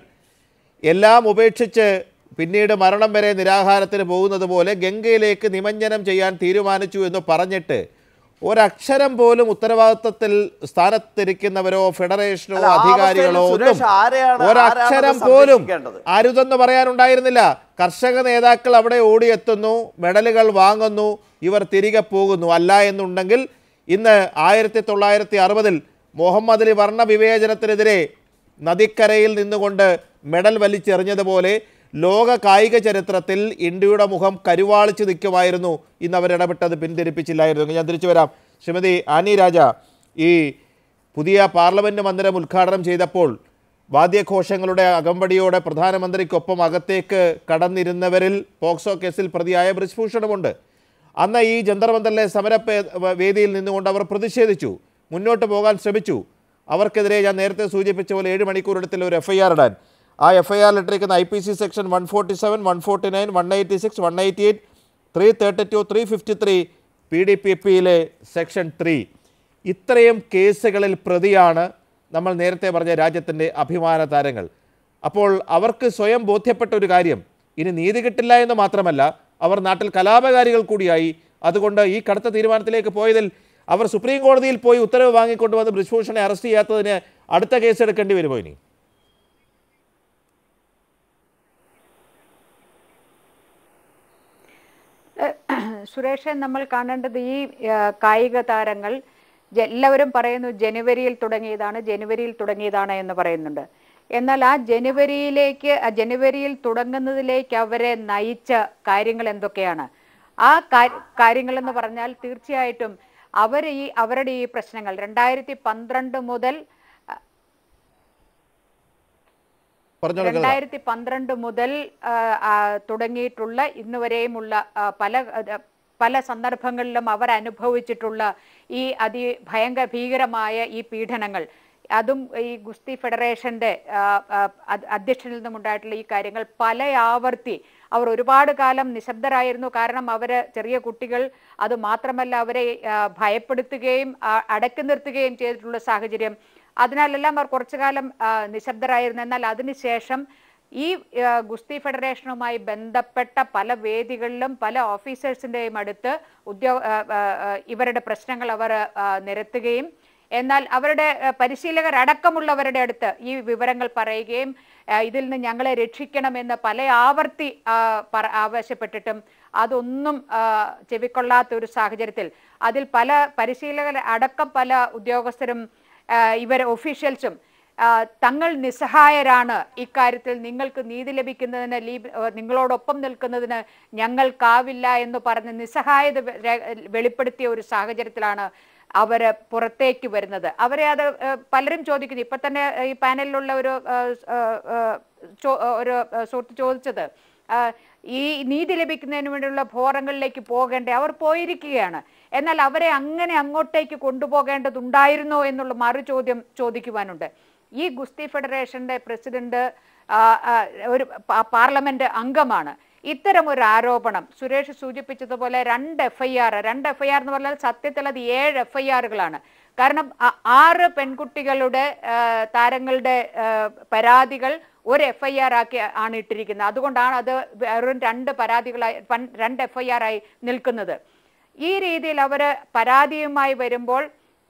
എല്ലാം ഉപേക്ഷിച്ച് പിന്നീട് മരണം വരെ നിരാഹാരത്തിന് പോകുന്നത് പോലെ ഗംഗയിലേക്ക് നിമഞ്ജനം ചെയ്യാൻ തീരുമാനിച്ചു എന്ന് പറഞ്ഞിട്ട് ഒരക്ഷരം പോലും ഉത്തരവാദിത്തത്തിൽ സ്ഥാനത്തിരിക്കുന്നവരോ ഫെഡറേഷനോ അല്ല, ആ അധികാരികളോ അവസ്ഥയിൽ ഒന്നും സുരേഷ് ആരെയാണ്- ഒരക്ഷരം ആരാണത് പോലും സംരക്ഷിക്കേണ്ടത്? അരുതെന്ന് പറയാനുണ്ടായിരുന്നില്ല കർഷക നേതാക്കൾ അവിടെ ഓടിയെത്തുന്നു മെഡലുകൾ വാങ്ങുന്നു ഇവർ തിരികെ പോകുന്നു അല്ല എന്നുണ്ടെങ്കിൽ ഇന്ന് ആയിരത്തി തൊള്ളായിരത്തി അറുപതിൽ മുഹമ്മദ് അലി വർണ്ണ വിവേചനത്തിനെതിരെ നദിക്കരയിൽ നിന്നുകൊണ്ട് മെഡൽ വലിച്ചെറിഞ്ഞതുപോലെ ലോക കായിക ചരിത്രത്തിൽ ഇന്ത്യയുടെ മുഖം കരുവാളിച്ച് നിൽക്കുമായിരുന്നു ഇന്ന് അവരിടപെട്ടത് പിന്തിരിപ്പിച്ചില്ലായിരുന്നു ഞാൻ തിരിച്ചു വരാം ശ്രീമതി ആനി രാജ ഈ പുതിയ പാർലമെൻറ്റ് മന്ദിരം ഉദ്ഘാടനം ചെയ്തപ്പോൾ വാദ്യഘോഷങ്ങളുടെ അകമ്പടിയോടെ പ്രധാനമന്ത്രിക്കൊപ്പം അകത്തേക്ക് കടന്നിരുന്നവരിൽ പോക്സോ കേസിൽ പ്രതിയായ ബ്രിജ്ഭൂഷണമുണ്ട് അന്ന് ഈ ജന്തർ മന്ദറിലെ സമര പേ- വേദിയിൽ നിന്നുകൊണ്ട് അവർ പ്രതിഷേധിച്ചു മുന്നോട്ട് പോകാൻ ശ്രമിച്ചു അവർക്കെതിരെ ഞാൻ നേരത്തെ സൂചിപ്പിച്ച പോലെ ഏഴ് മണിക്കൂറെടുത്തിൽ ഒരു എഫ് ഐ ആർ ഇടാൻ ആ എഫ് ഐ ആറിൽ ഇട്ടിരിക്കുന്ന I P C section one forty seven one forty nine one eighty six one eighty eight three thirty two three fifty three P D P പിയിലെ സെക്ഷൻ ത്രീ ഇത്രയും കേസുകളിൽ പ്രതിയാണ് നമ്മൾ നേരത്തെ പറഞ്ഞ രാജ്യത്തിൻ്റെ അഭിമാന താരങ്ങൾ അപ്പോൾ അവർക്ക് സ്വയം ബോധ്യപ്പെട്ട ഒരു കാര്യം ഇനി നീതി കിട്ടില്ല എന്ന് മാത്രമല്ല അവർ നാട്ടിൽ കലാപകാരികൾ കൂടിയായി അതുകൊണ്ട് ഈ കടുത്ത തീരുമാനത്തിലേക്ക് പോയതിൽ അവർ സുപ്രീം കോടതിയിൽ പോയി ഉത്തരവ് വാങ്ങിക്കൊണ്ടുവന്ന് ബ്രിജ്ഭൂഷണെ അറസ്റ്റ് ചെയ്യാത്തതിന് അടുത്ത കേസ് എടുക്കേണ്ടി വരുമോ ഇനി സുരേഷ് നമ്മൾ കാണേണ്ടത് ഈ ആ, കായിക താരങ്ങൾ ജ- എല്ലാവരും പറയുന്നു ജനുവരിയിൽ തുടങ്ങിയതാണ് ജനുവരിയിൽ തുടങ്ങിയതാണ് എന്ന് പറയുന്നുണ്ട് എന്നാൽ ആ ജനുവരിയിലേക്ക് ആ ജനുവരിയിൽ തുടങ്ങുന്നതിലേക്ക് അവരെ നയിച്ച കാര്യങ്ങൾ എന്തൊക്കെയാണ് ആ കാര്യങ്ങൾ എന്ന് പറഞ്ഞാൽ തീർച്ചയായിട്ടും അവർ ഈ അവരുടെ ഈ പ്രശ്നങ്ങൾ രണ്ടായിരത്തി പന്ത്രണ്ട് മുതൽ പറഞ്ഞോളൂ കേൾക്കാം. രണ്ടായിരത്തി പന്ത്രണ്ട് മുതൽ ആ, ആ, തുടങ്ങിയിട്ടുള്ള ഇന്ന് വരെയുമുള്ള ആ, പല ആ, പല സന്ദർഭങ്ങളിലും അവർ അനുഭവിച്ചിട്ടുള്ള ഈ അതി ഭയങ്കര ഭീകരമായ ഈ പീഡനങ്ങൾ അതും ഈ ഗുസ്തി ഫെഡറേഷന്റെ ആ, ആ, അധ് അധ്യക്ഷനിൽ നിന്നുമുണ്ടായിട്ടുള്ള ഈ കാര്യങ്ങൾ പല ആവർത്തി അവർ ഒരുപാട് കാലം നിശബ്ദരായിരുന്നു കാരണം അവര് ചെറിയ കുട്ടികൾ അത് മാത്രമല്ല അവരെ ആ, ഭയപ്പെടുത്തുകയും ആ, അടക്കി നിർത്തുകയും ചെയ്തിട്ടുള്ള സാഹചര്യം അതിനാലെല്ലാം അവർ കുറച്ചു കാലം ആ, നിശബ്ദരായിരുന്നു എന്നാൽ അതിനുശേഷം ഈ ആ, ഗുസ്തി ഫെഡറേഷനുമായി ബന്ധപ്പെട്ട പല വേദികളിലും പല ഓഫീസേഴ്സിൻ്റെയും അടുത്ത് ഉദ്യോഗ ആ, ആ, ആ, ഇവരുടെ പ്രശ്നങ്ങൾ അവർ ആ, നിരത്തുകയും എന്നാൽ അവരുടെ ഏഹ്, പരിശീലകർ അടക്കമുള്ളവരുടെ അടുത്ത് ഈ വിവരങ്ങൾ പറയുകയും ഏഹ്, ഇതിൽ നിന്ന് ഞങ്ങളെ രക്ഷിക്കണമെന്ന് പല ആവർത്തി ആ, പറ- ആവശ്യപ്പെട്ടിട്ടും അതൊന്നും ആ, ചെവിക്കൊള്ളാത്ത ഒരു സാഹചര്യത്തിൽ അതിൽ പല പരിശീലകർ അടക്കം പല ഉദ്യോഗസ്ഥരും ആ, ഇവർ ഒഫീഷ്യൽസും ആ, തങ്ങൾ നിസ്സഹായരാണ് ഇക്കാര്യത്തിൽ നിങ്ങൾക്ക് നീതി ലഭിക്കുന്നതിന് ലീ ആ, നിങ്ങളോടൊപ്പം നിൽക്കുന്നതിന് ഞങ്ങൾക്കാവില്ല എന്ന് പറഞ്ഞ് നിസ്സഹായത വെ- രെ- വെളിപ്പെടുത്തിയ ഒരു സാഹചര്യത്തിലാണ് അവർ പുറത്തേക്ക് വരുന്നത് അവരെ അത് ആ, പലരും ചോദിക്കുന്നു ഇപ്പൊ തന്നെ ഈ പാനലിലുള്ള ഒരു ആ, ആ, ആ, ചോ- ഒരു ആ, സുഹൃത്ത് ചോദിച്ചത് ആ, ഈ നീതി ലഭിക്കുന്നതിന് വേണ്ടിയുള്ള ഫോറങ്ങളിലേക്ക് പോകേണ്ടേ അവർ പോയിരിക്കുകയാണ് എന്നാൽ അവരെ അങ്ങനെ അങ്ങോട്ടേക്ക് കൊണ്ടുപോകേണ്ടതുണ്ടായിരുന്നോ എന്നുള്ള മറു ചോദ്യം ചോദിക്കുവാനുണ്ട് ഈ ഗുസ്തി ഫെഡറേഷന്റെ പ്രസിഡന്റ് ആ, ആ, ഒരു പാ- പാർലമെന്റ് അംഗമാണ് ഇത്തരം ഒരു ആരോപണം സുരേഷ് സൂചിപ്പിച്ചതുപോലെ രണ്ട് എഫ് ഐ ആർ രണ്ട് എഫ് ഐ ആർ എന്ന് പറഞ്ഞാൽ സത്യത്തിൽ അത് ഏഴ് എഫ് ഐ ആറുകളാണ് കാരണം ആ- ആറ് പെൺകുട്ടികളുടെ ആ, താരങ്ങളുടെ ആ, പരാതികൾ ഒരു എഫ് ഐ ആർ ആക്കി ആണ് ഇട്ടിരിക്കുന്നത് അതുകൊണ്ടാണ് അത് വെറും രണ്ട് പരാതികളായി പൻ- രണ്ട് എഫ് ഐ ആർ ആയി നിൽക്കുന്നത് ഈ രീതിയിൽ അവർ പരാതിയുമായി വരുമ്പോൾ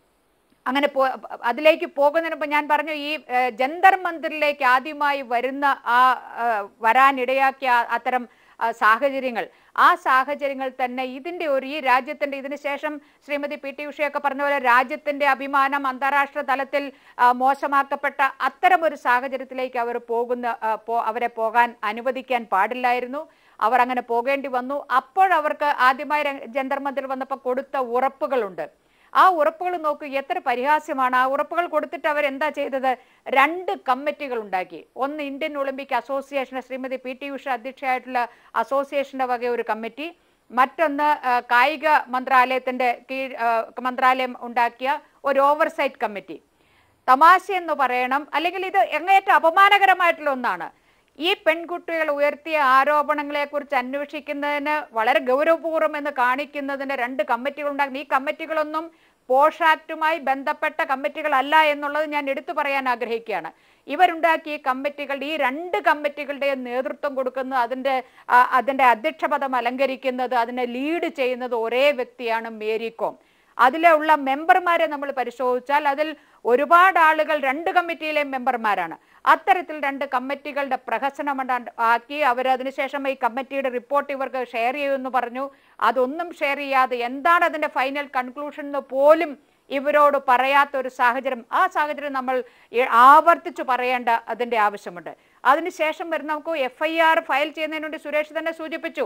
അങ്ങനെ പോ അതിലേക്ക് പോകുന്നതിന് മുമ്പ് ഞാൻ പറഞ്ഞു ഈ ഏഹ്, ജന്തർ മന്ദിറിലേക്ക് ആദ്യമായി വരുന്ന ആ ഏഹ്, വരാനിടയാക്കിയ ആ- അത്തരം ആ, സാഹചര്യങ്ങൾ ആ സാഹചര്യങ്ങൾ തന്നെ ഇതിന്റെ ഒരു ഈ രാജ്യത്തിന്റെ ഇതിന് ശേഷം ശ്രീമതി പി ടി ഉഷയൊക്കെ പറഞ്ഞ പോലെ രാജ്യത്തിന്റെ അഭിമാനം അന്താരാഷ്ട്ര തലത്തിൽ ആ, മോശമാക്കപ്പെട്ട അത്തരം ഒരു സാഹചര്യത്തിലേക്ക് അവർ പോകുന്ന ആ, പോ- അവരെ പോകാൻ അനുവദിക്കാൻ പാടില്ലായിരുന്നു അവർ അങ്ങനെ പോകേണ്ടി വന്നു അപ്പോഴവർക്ക് ആദ്യമായി ര- ജന്തർ മന്ദിർ വന്നപ്പോൾ കൊടുത്ത ഉറപ്പുകളുണ്ട് ആ ഉറപ്പുകൾ നോക്കൂ എത്ര പരിഹാസ്യമാണ് ആ ഉറപ്പുകൾ കൊടുത്തിട്ട് അവർ എന്താ ചെയ്തത് രണ്ട് കമ്മിറ്റികൾ ഉണ്ടാക്കി ഒന്ന് Indian Olympic association Shrimati P T Usha അധ്യക്ഷയായിട്ടുള്ള അസോസിയേഷന്റെ വക ഒരു കമ്മിറ്റി മറ്റൊന്ന് ആ, കായിക മന്ത്രാലയത്തിന്റെ കീഴ് ആ, മന്ത്രാലയം ഉണ്ടാക്കിയ ഒരു ഓവർസൈറ്റ് കമ്മിറ്റി തമാശ എന്ന് പറയണം അല്ലെങ്കിൽ ഇത് എങ്ങേറ്റം അപമാനകരമായിട്ടുള്ള ഒന്നാണ് ഈ പെൺകുട്ടികൾ ഉയർത്തിയ ആരോപണങ്ങളെ കുറിച്ച് അന്വേഷിക്കുന്നതിന് വളരെ ഗൗരവപൂർവ്വം എന്ന് കാണിക്കുന്നതിന് രണ്ട് കമ്മിറ്റികൾ ഉണ്ടാകുന്നു ഈ കമ്മിറ്റികളൊന്നും പോഷ് ആക്ടുമായി ബന്ധപ്പെട്ട കമ്മിറ്റികളല്ല എന്നുള്ളത് ഞാൻ എടുത്തു പറയാൻ ആഗ്രഹിക്കുകയാണ് ഇവരുണ്ടാക്കിയ ഈ കമ്മിറ്റികൾ ഈ രണ്ട് കമ്മിറ്റികളുടെയും നേതൃത്വം കൊടുക്കുന്നത് അതിൻ്റെ ആ, അതിൻ്റെ അധ്യക്ഷപദം അലങ്കരിക്കുന്നത് അതിനെ ലീഡ് ചെയ്യുന്നത് ഒരേ വ്യക്തിയാണ് മേരി കോം അതിലുള്ള മെമ്പർമാരെ നമ്മൾ പരിശോധിച്ചാൽ അതിൽ ഒരുപാട് ആളുകൾ രണ്ട് കമ്മിറ്റിയിലെ മെമ്പർമാരാണ് അത്തരത്തിൽ രണ്ട് കമ്മിറ്റികളുടെ പ്രഹസനം ഉണ്ടാ- ആക്കി അവർ അതിനുശേഷം ഈ കമ്മിറ്റിയുടെ റിപ്പോർട്ട് ഇവർക്ക് ഷെയർ ചെയ്യുമെന്ന് പറഞ്ഞു അതൊന്നും ഷെയർ ചെയ്യാതെ എന്താണ് അതിന്റെ ഫൈനൽ കൺക്ലൂഷൻ എന്ന് പോലും ഇവരോട് പറയാത്ത ഒരു സാഹചര്യം ആ സാഹചര്യം നമ്മൾ ഈ ആവർത്തിച്ചു പറയേണ്ട അതിന്റെ ആവശ്യമുണ്ട് അതിനുശേഷം വരുന്ന നമുക്ക് എഫ് ഐ ആർ ഫയൽ ചെയ്യുന്നതിന് വേണ്ടി സുരേഷ് തന്നെ സൂചിപ്പിച്ചു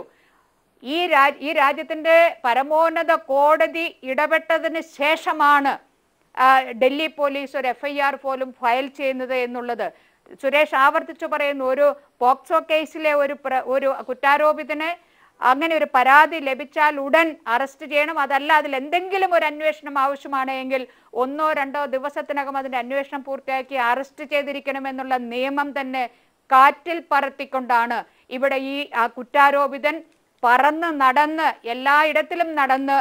ഈ രാജ് ഈ രാജ്യത്തിന്റെ പരമോന്നത കോടതി ഇടപെട്ടതിന് ശേഷമാണ് ആ, ഡൽഹി പോലീസ് ഒരു എഫ് ഐ ആർ പോലും ഫയൽ ചെയ്യുന്നത് എന്നുള്ളത് സുരേഷ് ആവർത്തിച്ചു പറയുന്നു ഒരു പോക്സോ കേസിലെ ഒരു പ്ര- ഒരു കുറ്റാരോപിതന് അങ്ങനെ ഒരു പരാതി ലഭിച്ചാൽ ഉടൻ അറസ്റ്റ് ചെയ്യണം അതല്ല അതിൽ എന്തെങ്കിലും ഒരു അന്വേഷണം ആവശ്യമാണ് എങ്കിൽ ഒന്നോ രണ്ടോ ദിവസത്തിനകം അതിന്റെ അന്വേഷണം പൂർത്തിയാക്കി അറസ്റ്റ് ചെയ്തിരിക്കണമെന്നുള്ള നിയമം തന്നെ കാറ്റിൽ പറത്തിക്കൊണ്ടാണ് ഇവിടെ ഈ ആ കുറ്റാരോപിതൻ പറന്ന് നടന്ന് എല്ലായിടത്തിലും നടന്ന്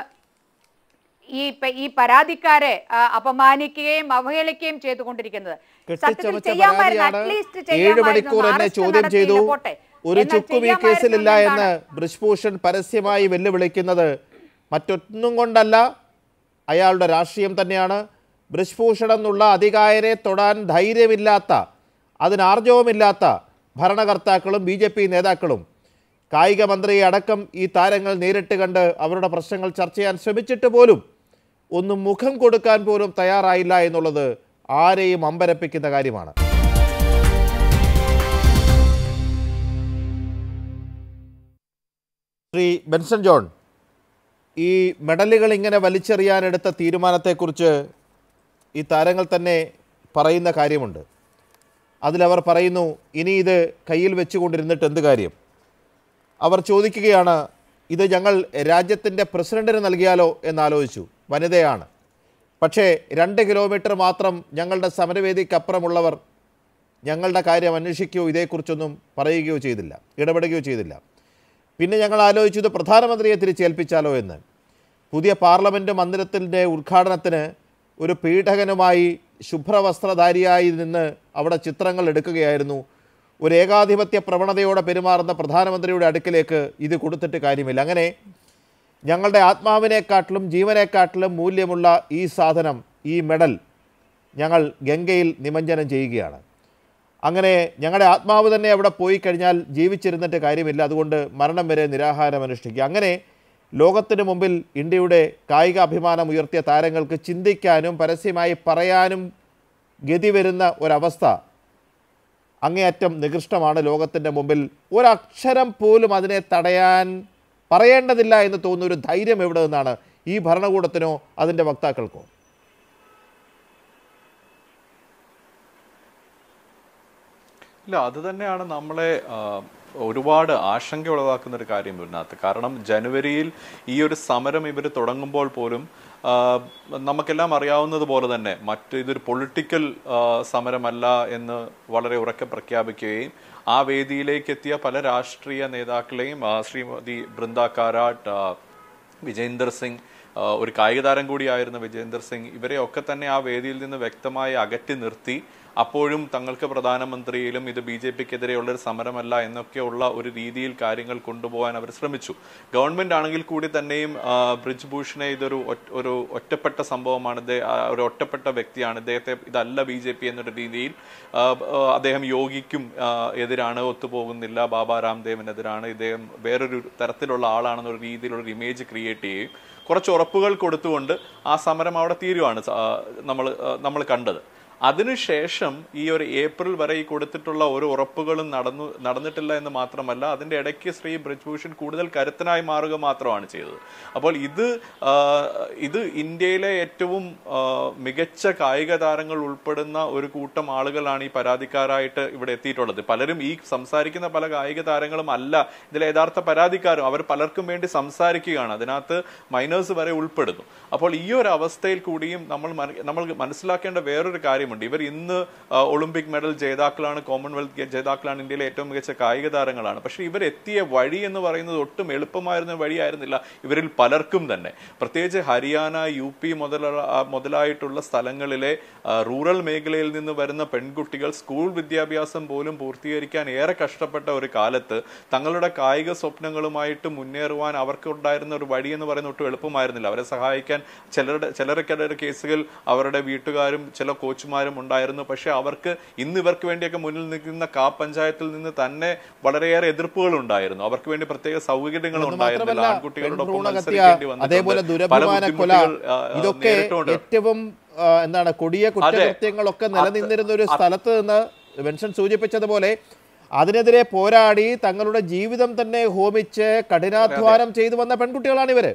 ഈ പ- ഈ പരാതിക്കാരെ ആ, അപമാനിക്കുകയും അവഹേളിക്കുകയും ചെയ്തുകൊണ്ടിരിക്കുന്നത് സത്യത്തിൽ കെട്ടിച്ചമച്ച ചെയ്യാമായിരുന്നു പരാതിയാണ് അറ്റ്ലീസ്റ്റ് ഏഴ് ചെയ്യാമായിരുന്നു മണിക്കൂർ എന്നെ അറസ്റ്റ് ചോദ്യം ചെയ്തു നടത്തിയില്ല പോട്ടെ ഒരു എന്നാൽ ചുക്കും ഈ ചെയ്യാമായിരുന്നു കേസിലില്ല എന്ന് എന്താണ്? ബ്രിജ്ഭൂഷൺ പരസ്യമായി വെല്ലുവിളിക്കുന്നത് മറ്റൊന്നും കൊണ്ടല്ല അയാളുടെ രാഷ്ട്രീയം തന്നെയാണ് ബ്രിജ്ഭൂഷൺ എന്നുള്ള അധികായരെ തൊടാൻ ധൈര്യമില്ലാത്ത അതിനാർജവമില്ലാത്ത ഭരണകർത്താക്കളും ബി ജെ പി നേതാക്കളും കായിക മന്ത്രിയെ അടക്കം ഈ താരങ്ങൾ നേരിട്ട് കണ്ട് അവരുടെ പ്രശ്നങ്ങൾ ചർച്ച ചെയ്യാൻ ശ്രമിച്ചിട്ട് പോലും ഒന്നും മുഖം കൊടുക്കാൻ പോലും തയ്യാറായില്ല എന്നുള്ളത് ആരെയും അമ്പരപ്പിക്കുന്ന കാര്യമാണ് ശ്രീ ബെൻസൺ ജോൺ ഈ മെഡലുകൾ ഇങ്ങനെ വലിച്ചെറിയാനെടുത്ത തീരുമാനത്തെക്കുറിച്ച് ഈ താരങ്ങൾ തന്നെ പറയുന്ന കാര്യമുണ്ട് അതിലവർ പറയുന്നു ഇനി ഇത് കയ്യിൽ വെച്ചുകൊണ്ടിരുന്നിട്ട് എന്ത് കാര്യം അവർ ചോദിക്കുകയാണ് ഇത് ഞങ്ങൾ രാജ്യത്തിൻ്റെ പ്രസിഡന്റിന് നൽകിയാലോ എന്നാലോചിച്ചു വനിതയാണ് പക്ഷേ രണ്ട് കിലോമീറ്റർ മാത്രം ഞങ്ങളുടെ സമരവേദിക്കപ്പുറമുള്ളവർ ഞങ്ങളുടെ കാര്യം അന്വേഷിക്കുകയോ ഇതേക്കുറിച്ചൊന്നും പറയുകയോ ചെയ്തില്ല ഇടപെടുകയോ ചെയ്തില്ല പിന്നെ ഞങ്ങൾ ആലോചിച്ചു ഇത് പ്രധാനമന്ത്രിയെ തിരിച്ചേൽപ്പിച്ചാലോ എന്ന് പുതിയ പാർലമെൻറ്റ് മന്ദിരത്തിൻ്റെ ഉദ്ഘാടനത്തിന് ഒരു പീഠകനുമായി ശുഭ്രവസ്ത്രധാരിയായി നിന്ന് അവിടെ ചിത്രങ്ങൾ എടുക്കുകയായിരുന്നു ഒരു ഏകാധിപത്യ പ്രവണതയോടെ പെരുമാറുന്ന പ്രധാനമന്ത്രിയുടെ അടുക്കിലേക്ക് ഇത് കൊടുത്തിട്ട് കാര്യമില്ല അങ്ങനെ ഞങ്ങളുടെ ആത്മാവിനെക്കാട്ടിലും ജീവനെക്കാട്ടിലും മൂല്യമുള്ള ഈ സാധനം ഈ മെഡൽ ഞങ്ങൾ ഗംഗയിൽ നിമഞ്ജനം ചെയ്യുകയാണ് അങ്ങനെ ഞങ്ങളുടെ ആത്മാവ് തന്നെ അവിടെ പോയി കഴിഞ്ഞാൽ ജീവിച്ചിരുന്നിട്ട് കാര്യമില്ല അതുകൊണ്ട് മരണം വരെ നിരാഹാരം അനുഷ്ഠിക്കുക അങ്ങനെ ലോകത്തിന് മുമ്പിൽ ഇന്ത്യയുടെ കായിക അഭിമാനം ഉയർത്തിയ താരങ്ങൾക്ക് ചിന്തിക്കാനും പരസ്യമായി പറയാനും ഗതി വരുന്ന ഒരവസ്ഥ അങ്ങേയറ്റം നികൃഷ്ടമാണ് ലോകത്തിൻ്റെ മുമ്പിൽ ഒരക്ഷരം പോലും അതിനെ തടയാൻ പറയേണ്ടതില്ല എന്ന് തോന്നുന്ന ഒരു ധൈര്യം എവിടെ നിന്നാണ് ഈ ഭരണകൂടത്തിനോ അതിൻ്റെ വക്താക്കൾക്കോ ഇല്ല അത് തന്നെയാണ് നമ്മളെ ആ, ഒരുപാട് ആശങ്ക ഉളവാക്കുന്ന ഒരു കാര്യം ഇതിനകത്ത് കാരണം ജനുവരിയിൽ ഈ ഒരു സമരം ഇവർ തുടങ്ങുമ്പോൾ പോലും ആ, നമുക്കെല്ലാം അറിയാവുന്നത് പോലെ തന്നെ മറ്റ് ഇതൊരു പൊളിറ്റിക്കൽ സമരമല്ല എന്ന് വളരെ ഉറക്കെ പ്രഖ്യാപിക്കുകയും ആ വേദിയിലേക്ക് എത്തിയ പല രാഷ്ട്രീയ നേതാക്കളെയും ആ, ശ്രീമതി ബൃന്ദ കാരാട്ട് ആ, വിജേന്ദർ സിംഗ് ആ, ഒരു കായിക താരം കൂടിയായിരുന്ന വിജേന്ദർ സിംഗ് ഇവരെയൊക്കെ തന്നെ ആ വേദിയിൽ നിന്ന് വ്യക്തമായി അകറ്റി നിർത്തി അപ്പോഴും തങ്ങൾക്ക് പ്രധാനമന്ത്രിയിലും ഇത് ബി ജെ പിക്കെതിരെയുള്ള ഒരു സമരമല്ല എന്നൊക്കെയുള്ള ഒരു രീതിയിൽ കാര്യങ്ങൾ കൊണ്ടുപോകാൻ അവർ ശ്രമിച്ചു ഗവൺമെന്റ് ആണെങ്കിൽ കൂടി തന്നെയും ആ, ബ്രിജ് ഭൂഷണെ ഇതൊരു ഒറ്റ- ഒരു ഒറ്റപ്പെട്ട സംഭവമാണ് ഇദ്ദേ- ആ, ഒരു ഒറ്റപ്പെട്ട വ്യക്തിയാണ് ഇദ്ദേഹത്തെ ഇതല്ല ബി ജെ പി എന്നൊരു രീതിയിൽ ആ, ആ, അദ്ദേഹം യോഗിക്കും ആ, എതിരാണ് ഒത്തുപോകുന്നില്ല ബാബ രാംദേവിനെതിരാണ് ഇദ്ദേഹം വേറൊരു തരത്തിലുള്ള ആളാണെന്നൊരു രീതിയിലുള്ള ഒരു ഇമേജ് ക്രിയേറ്റ് ചെയ്യുകയും കുറച്ച് ഉറപ്പുകൾ കൊടുത്തുകൊണ്ട് ആ സമരം അവിടെ തീരുവാണ് നമ്മൾ നമ്മൾ കണ്ടത് അതിനുശേഷം ഈ ഒരു ഏപ്രിൽ വരെ ഈ കൊടുത്തിട്ടുള്ള ഒരു ഉറപ്പുകളും നടന്നു നടന്നിട്ടില്ല എന്ന് മാത്രമല്ല അതിന്റെ ഇടയ്ക്ക് ശ്രീ ബ്രിജ്ഭൂഷൺ കൂടുതൽ കരുത്തനായി മാറുക മാത്രമാണ് ചെയ്തത് അപ്പോൾ ഇത് ആ, ഇത് ഇന്ത്യയിലെ ഏറ്റവും ആ, മികച്ച കായിക താരങ്ങൾ ഉൾപ്പെടുന്ന ഒരു കൂട്ടം ആളുകളാണ് ഈ പരാതിക്കാരായിട്ട് ഇവിടെ എത്തിയിട്ടുള്ളത് പലരും ഈ സംസാരിക്കുന്ന പല കായിക താരങ്ങളും അല്ല ഇതിലെ യഥാർത്ഥ പരാതിക്കാരും അവർ പലർക്കും വേണ്ടി സംസാരിക്കുകയാണ് അതിനകത്ത് മൈനേഴ്സ് വരെ ഉൾപ്പെടുന്നു അപ്പോൾ ഈ ഒരു അവസ്ഥയിൽ കൂടിയും നമ്മൾ മന- നമ്മൾ മനസ്സിലാക്കേണ്ട വേറൊരു കാര്യമുണ്ട് ഇവർ ഇന്ന് ആ, ഒളിമ്പിക് മെഡൽ ജേതാക്കളാണ് കോമൺവെൽത്ത് ഗെ- ജേതാക്കളാണ് ഇന്ത്യയിലെ ഏറ്റവും മികച്ച കായിക താരങ്ങളാണ് പക്ഷെ ഇവർ എത്തിയ വഴി എന്ന് പറയുന്നത് ഒട്ടും എളുപ്പമായിരുന്ന വഴിയായിരുന്നില്ല ഇവരിൽ പലർക്കും തന്നെ പ്രത്യേകിച്ച് ഹരിയാന യു പി മുതല ആ, മുതലായിട്ടുള്ള സ്ഥലങ്ങളിലെ ആ, റൂറൽ മേഖലയിൽ നിന്ന് വരുന്ന പെൺകുട്ടികൾ സ്കൂൾ വിദ്യാഭ്യാസം പോലും പൂർത്തീകരിക്കാൻ ഏറെ കഷ്ടപ്പെട്ട ഒരു കാലത്ത് തങ്ങളുടെ കായിക സ്വപ്നങ്ങളുമായിട്ട് മുന്നേറുവാൻ അവർക്ക് ഉണ്ടായിരുന്ന ഒരു വഴി എന്ന് പറയുന്നത് ഒട്ടും എളുപ്പമായിരുന്നില്ല അവരെ സഹായിക്കാൻ ചിലരുടെ ചിലരൊക്കെ കേസുകൾ അവരുടെ വീട്ടുകാരും ചില കോച്ചുമാരും ഉണ്ടായിരുന്നു പക്ഷെ അവർക്ക് ഇന്ന് ഇവർക്ക് വേണ്ടിയൊക്കെ മുന്നിൽ നിൽക്കുന്ന കാ പഞ്ചായത്തിൽ നിന്ന് തന്നെ വളരെയേറെ എതിർപ്പുകൾ ഉണ്ടായിരുന്നു അവർക്ക് വേണ്ടി പ്രത്യേക സൗകര്യങ്ങൾ എന്ന് ഉണ്ടായിരുന്നില്ല മാത്രമല്ല ആൺകുട്ടികളോടൊപ്പം പെൺഭ്രൂണഹത്യ മത്സരിക്കേണ്ടി വന്നിട്ടുണ്ട്. അതേപോലെ പല ദുരഭിമാന കൊല ബുദ്ധിമുട്ടുകൾ, ആ, ആ, ഇതൊക്കെ നേരിട്ടുണ്ട്. ഏറ്റവും ആ, എന്താണ് കൊടിയ കുറ്റകൃത്യങ്ങളൊക്കെ നിലനിന്നിരുന്ന ഒരു സ്ഥലത്ത് നിന്ന് വെൻഷൻ സൂചിപ്പിച്ചതുപോലെ അതിനെതിരെ പോരാടി തങ്ങളുടെ ജീവിതം തന്നെ ഹോമിച്ച് കഠിനാധ്വാനം ചെയ്തു വന്ന പെൺകുട്ടികളാണ് ഇവര്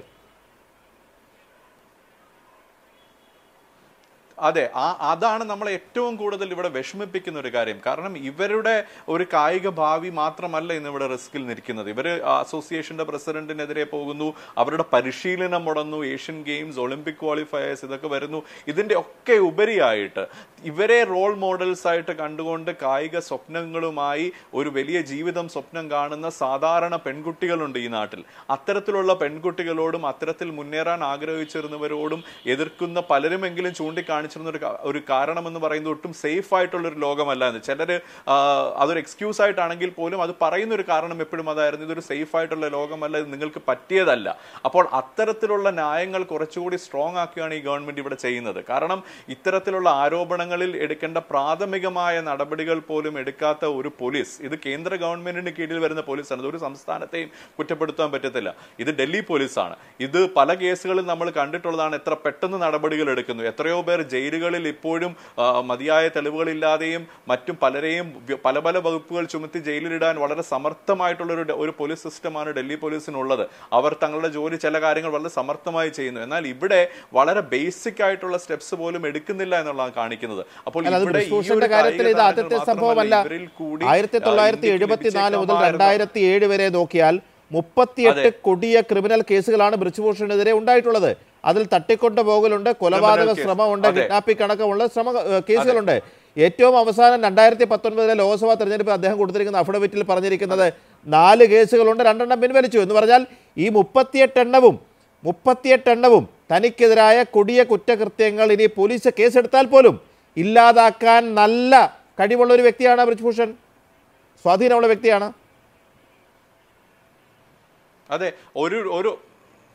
അതെ ആ അതാണ് നമ്മളെ ഏറ്റവും കൂടുതൽ ഇവിടെ വിഷമിപ്പിക്കുന്ന ഒരു കാര്യം കാരണം ഇവരുടെ ഒരു കായിക ഭാവി മാത്രമല്ല ഇന്ന് ഇവിടെ റിസ്കിൽ നിൽക്കുന്നത് ഇവര് അസോസിയേഷന്റെ പ്രസിഡന്റിനെതിരെ പോകുന്നു അവരുടെ പരിശീലനം മുടന്നു ഏഷ്യൻ ഗെയിംസ് ഒളിമ്പിക് ക്വാളിഫയേഴ്സ് ഇതൊക്കെ വരുന്നു ഇതിന്റെ ഒക്കെ ഉപരിയായിട്ട് ഇവരെ റോൾ മോഡൽസ് ആയിട്ട് കണ്ടുകൊണ്ട് കായിക സ്വപ്നങ്ങളുമായി ഒരു വലിയ ജീവിതം സ്വപ്നം കാണുന്ന സാധാരണ പെൺകുട്ടികളുണ്ട് ഈ നാട്ടിൽ അത്തരത്തിലുള്ള പെൺകുട്ടികളോടും അത്തരത്തിൽ മുന്നേറാൻ ആഗ്രഹിച്ചിരുന്നവരോടും എതിർക്കുന്ന പലരുമെങ്കിലും ചൂണ്ടിക്കാണിച്ചിരുന്ന ഒരു ക- ഒരു കാരണം എന്ന് പറയുന്നത് ഒട്ടും സേഫ് ആയിട്ടുള്ള ഒരു ലോകമല്ല എന്ന് ചിലര് ആ, അതൊരു എക്സ്ക്യൂസ് ആയിട്ടാണെങ്കിൽ പോലും അത് പറയുന്ന ഒരു കാരണം എപ്പോഴും അതായിരുന്നു ഇതൊരു സേഫ് ആയിട്ടുള്ള ലോകമല്ല ഇത് നിങ്ങൾക്ക് പറ്റിയതല്ല അപ്പോൾ അത്തരത്തിലുള്ള ന്യായങ്ങൾ കുറച്ചുകൂടി സ്ട്രോങ് ആക്കുകയാണ് ഈ ഗവൺമെന്റ് ഇവിടെ ചെയ്യുന്നത് കാരണം ഇത്തരത്തിലുള്ള ആരോപണങ്ങളിൽ എടുക്കേണ്ട പ്രാഥമികമായ നടപടികൾ പോലും എടുക്കാത്ത ഒരു പോലീസ് ഇത് കേന്ദ്ര ഗവൺമെന്റിന് കീഴിൽ വരുന്ന പോലീസാണ് ഇത് ഒരു സംസ്ഥാനത്തെയും കുറ്റപ്പെടുത്താൻ പറ്റത്തില്ല ഇത് ഡൽഹി പോലീസാണ് ഇത് പല കേസുകളിൽ നമ്മൾ കണ്ടിട്ടുള്ളതാണ് എത്ര പെട്ടെന്ന് നടപടികൾ എടുക്കുന്നു എത്രയോ പേർ ജയിലുകളിൽ ഇപ്പോഴും ആ, മതിയായ തെളിവുകളില്ലാതെയും മറ്റും പലരെയും വ്യ- പല പല വകുപ്പുകൾ ചുമത്തി ജയിലിലിടാൻ വളരെ സമർത്ഥമായിട്ടുള്ള ഒരു ഒരു പോലീസ് സിസ്റ്റമാണ് ഡൽഹി പോലീസിനുള്ളത് അവർ തങ്ങളുടെ ജോലി ചില കാര്യങ്ങൾ വളരെ സമർത്ഥമായി ചെയ്യുന്നു എന്നാൽ ഇവിടെ വളരെ ബേസിക് ആയിട്ടുള്ള സ്റ്റെപ്സ് പോലും എടുക്കുന്നില്ല എന്നുള്ളതാണ് കാണിക്കുന്നത് അപ്പോൾ അല്ല അത് ഇവിടെ ഈ ബ്രിസ്ഭൂഷന്റെ ഒരു കാര്യത്തിൽ ഇത് കായിക ആദ്യത്തെ താരങ്ങൾ സംഭവമല്ല മാത്രമല്ല, ഇവരിൽ കൂടി, ആയിരത്തി ആ, തൊള്ളായിരത്തി ഇന്ത്യക്ക് എഴുപത്തിനാല് മുതൽ ലഭിച്ചേക്കാമായിരുന്ന- രണ്ടായിരത്തി ഏഴ് വരെ നോക്കിയാൽ മുപ്പത്തിയെട്ട് അതെ. കൊടിയ ക്രിമിനൽ കേസുകളാണ് ബ്രിജ്ഭൂഷണെതിരെ ഉണ്ടായിട്ടുള്ളത് അതിൽ തട്ടിക്കൊണ്ടു പോകലുണ്ട് കൊലപാതക Criminal case. ശ്രമമുണ്ട് അതെ. കിഡ്നാപ്പിംഗ് അടക്കമുള്ള ശ്രമ ഏഹ്, കേസുകളുണ്ട് ഏറ്റവും അവസാനം രണ്ടായിരത്തി പത്തൊൻപതിലെ ലോക്സഭാ തെരഞ്ഞെടുപ്പ് അദ്ദേഹം കൊടുത്തിരിക്കുന്ന അഫിഡവിറ്റിൽ പറഞ്ഞിരിക്കുന്നത് നാല് കേസുകളുണ്ട് രണ്ടെണ്ണം പിൻവലിച്ചു എന്ന് പറഞ്ഞാൽ ഈ മുപ്പത്തിയെട്ട് എണ്ണവും മുപ്പത്തിയെട്ട് എണ്ണവും തനിക്കെതിരായ കൊടിയ കുറ്റകൃത്യങ്ങൾ ഇനി പോലീസ് കേസെടുത്താൽ പോലും ഇല്ലാതാക്കാൻ നല്ല കഴിവുള്ള ഒരു വ്യക്തിയാണ് ബ്രിജ്ഭൂഷൺ സ്വാധീനമുള്ള വ്യക്തിയാണ് അതെ ഒരു ഒരു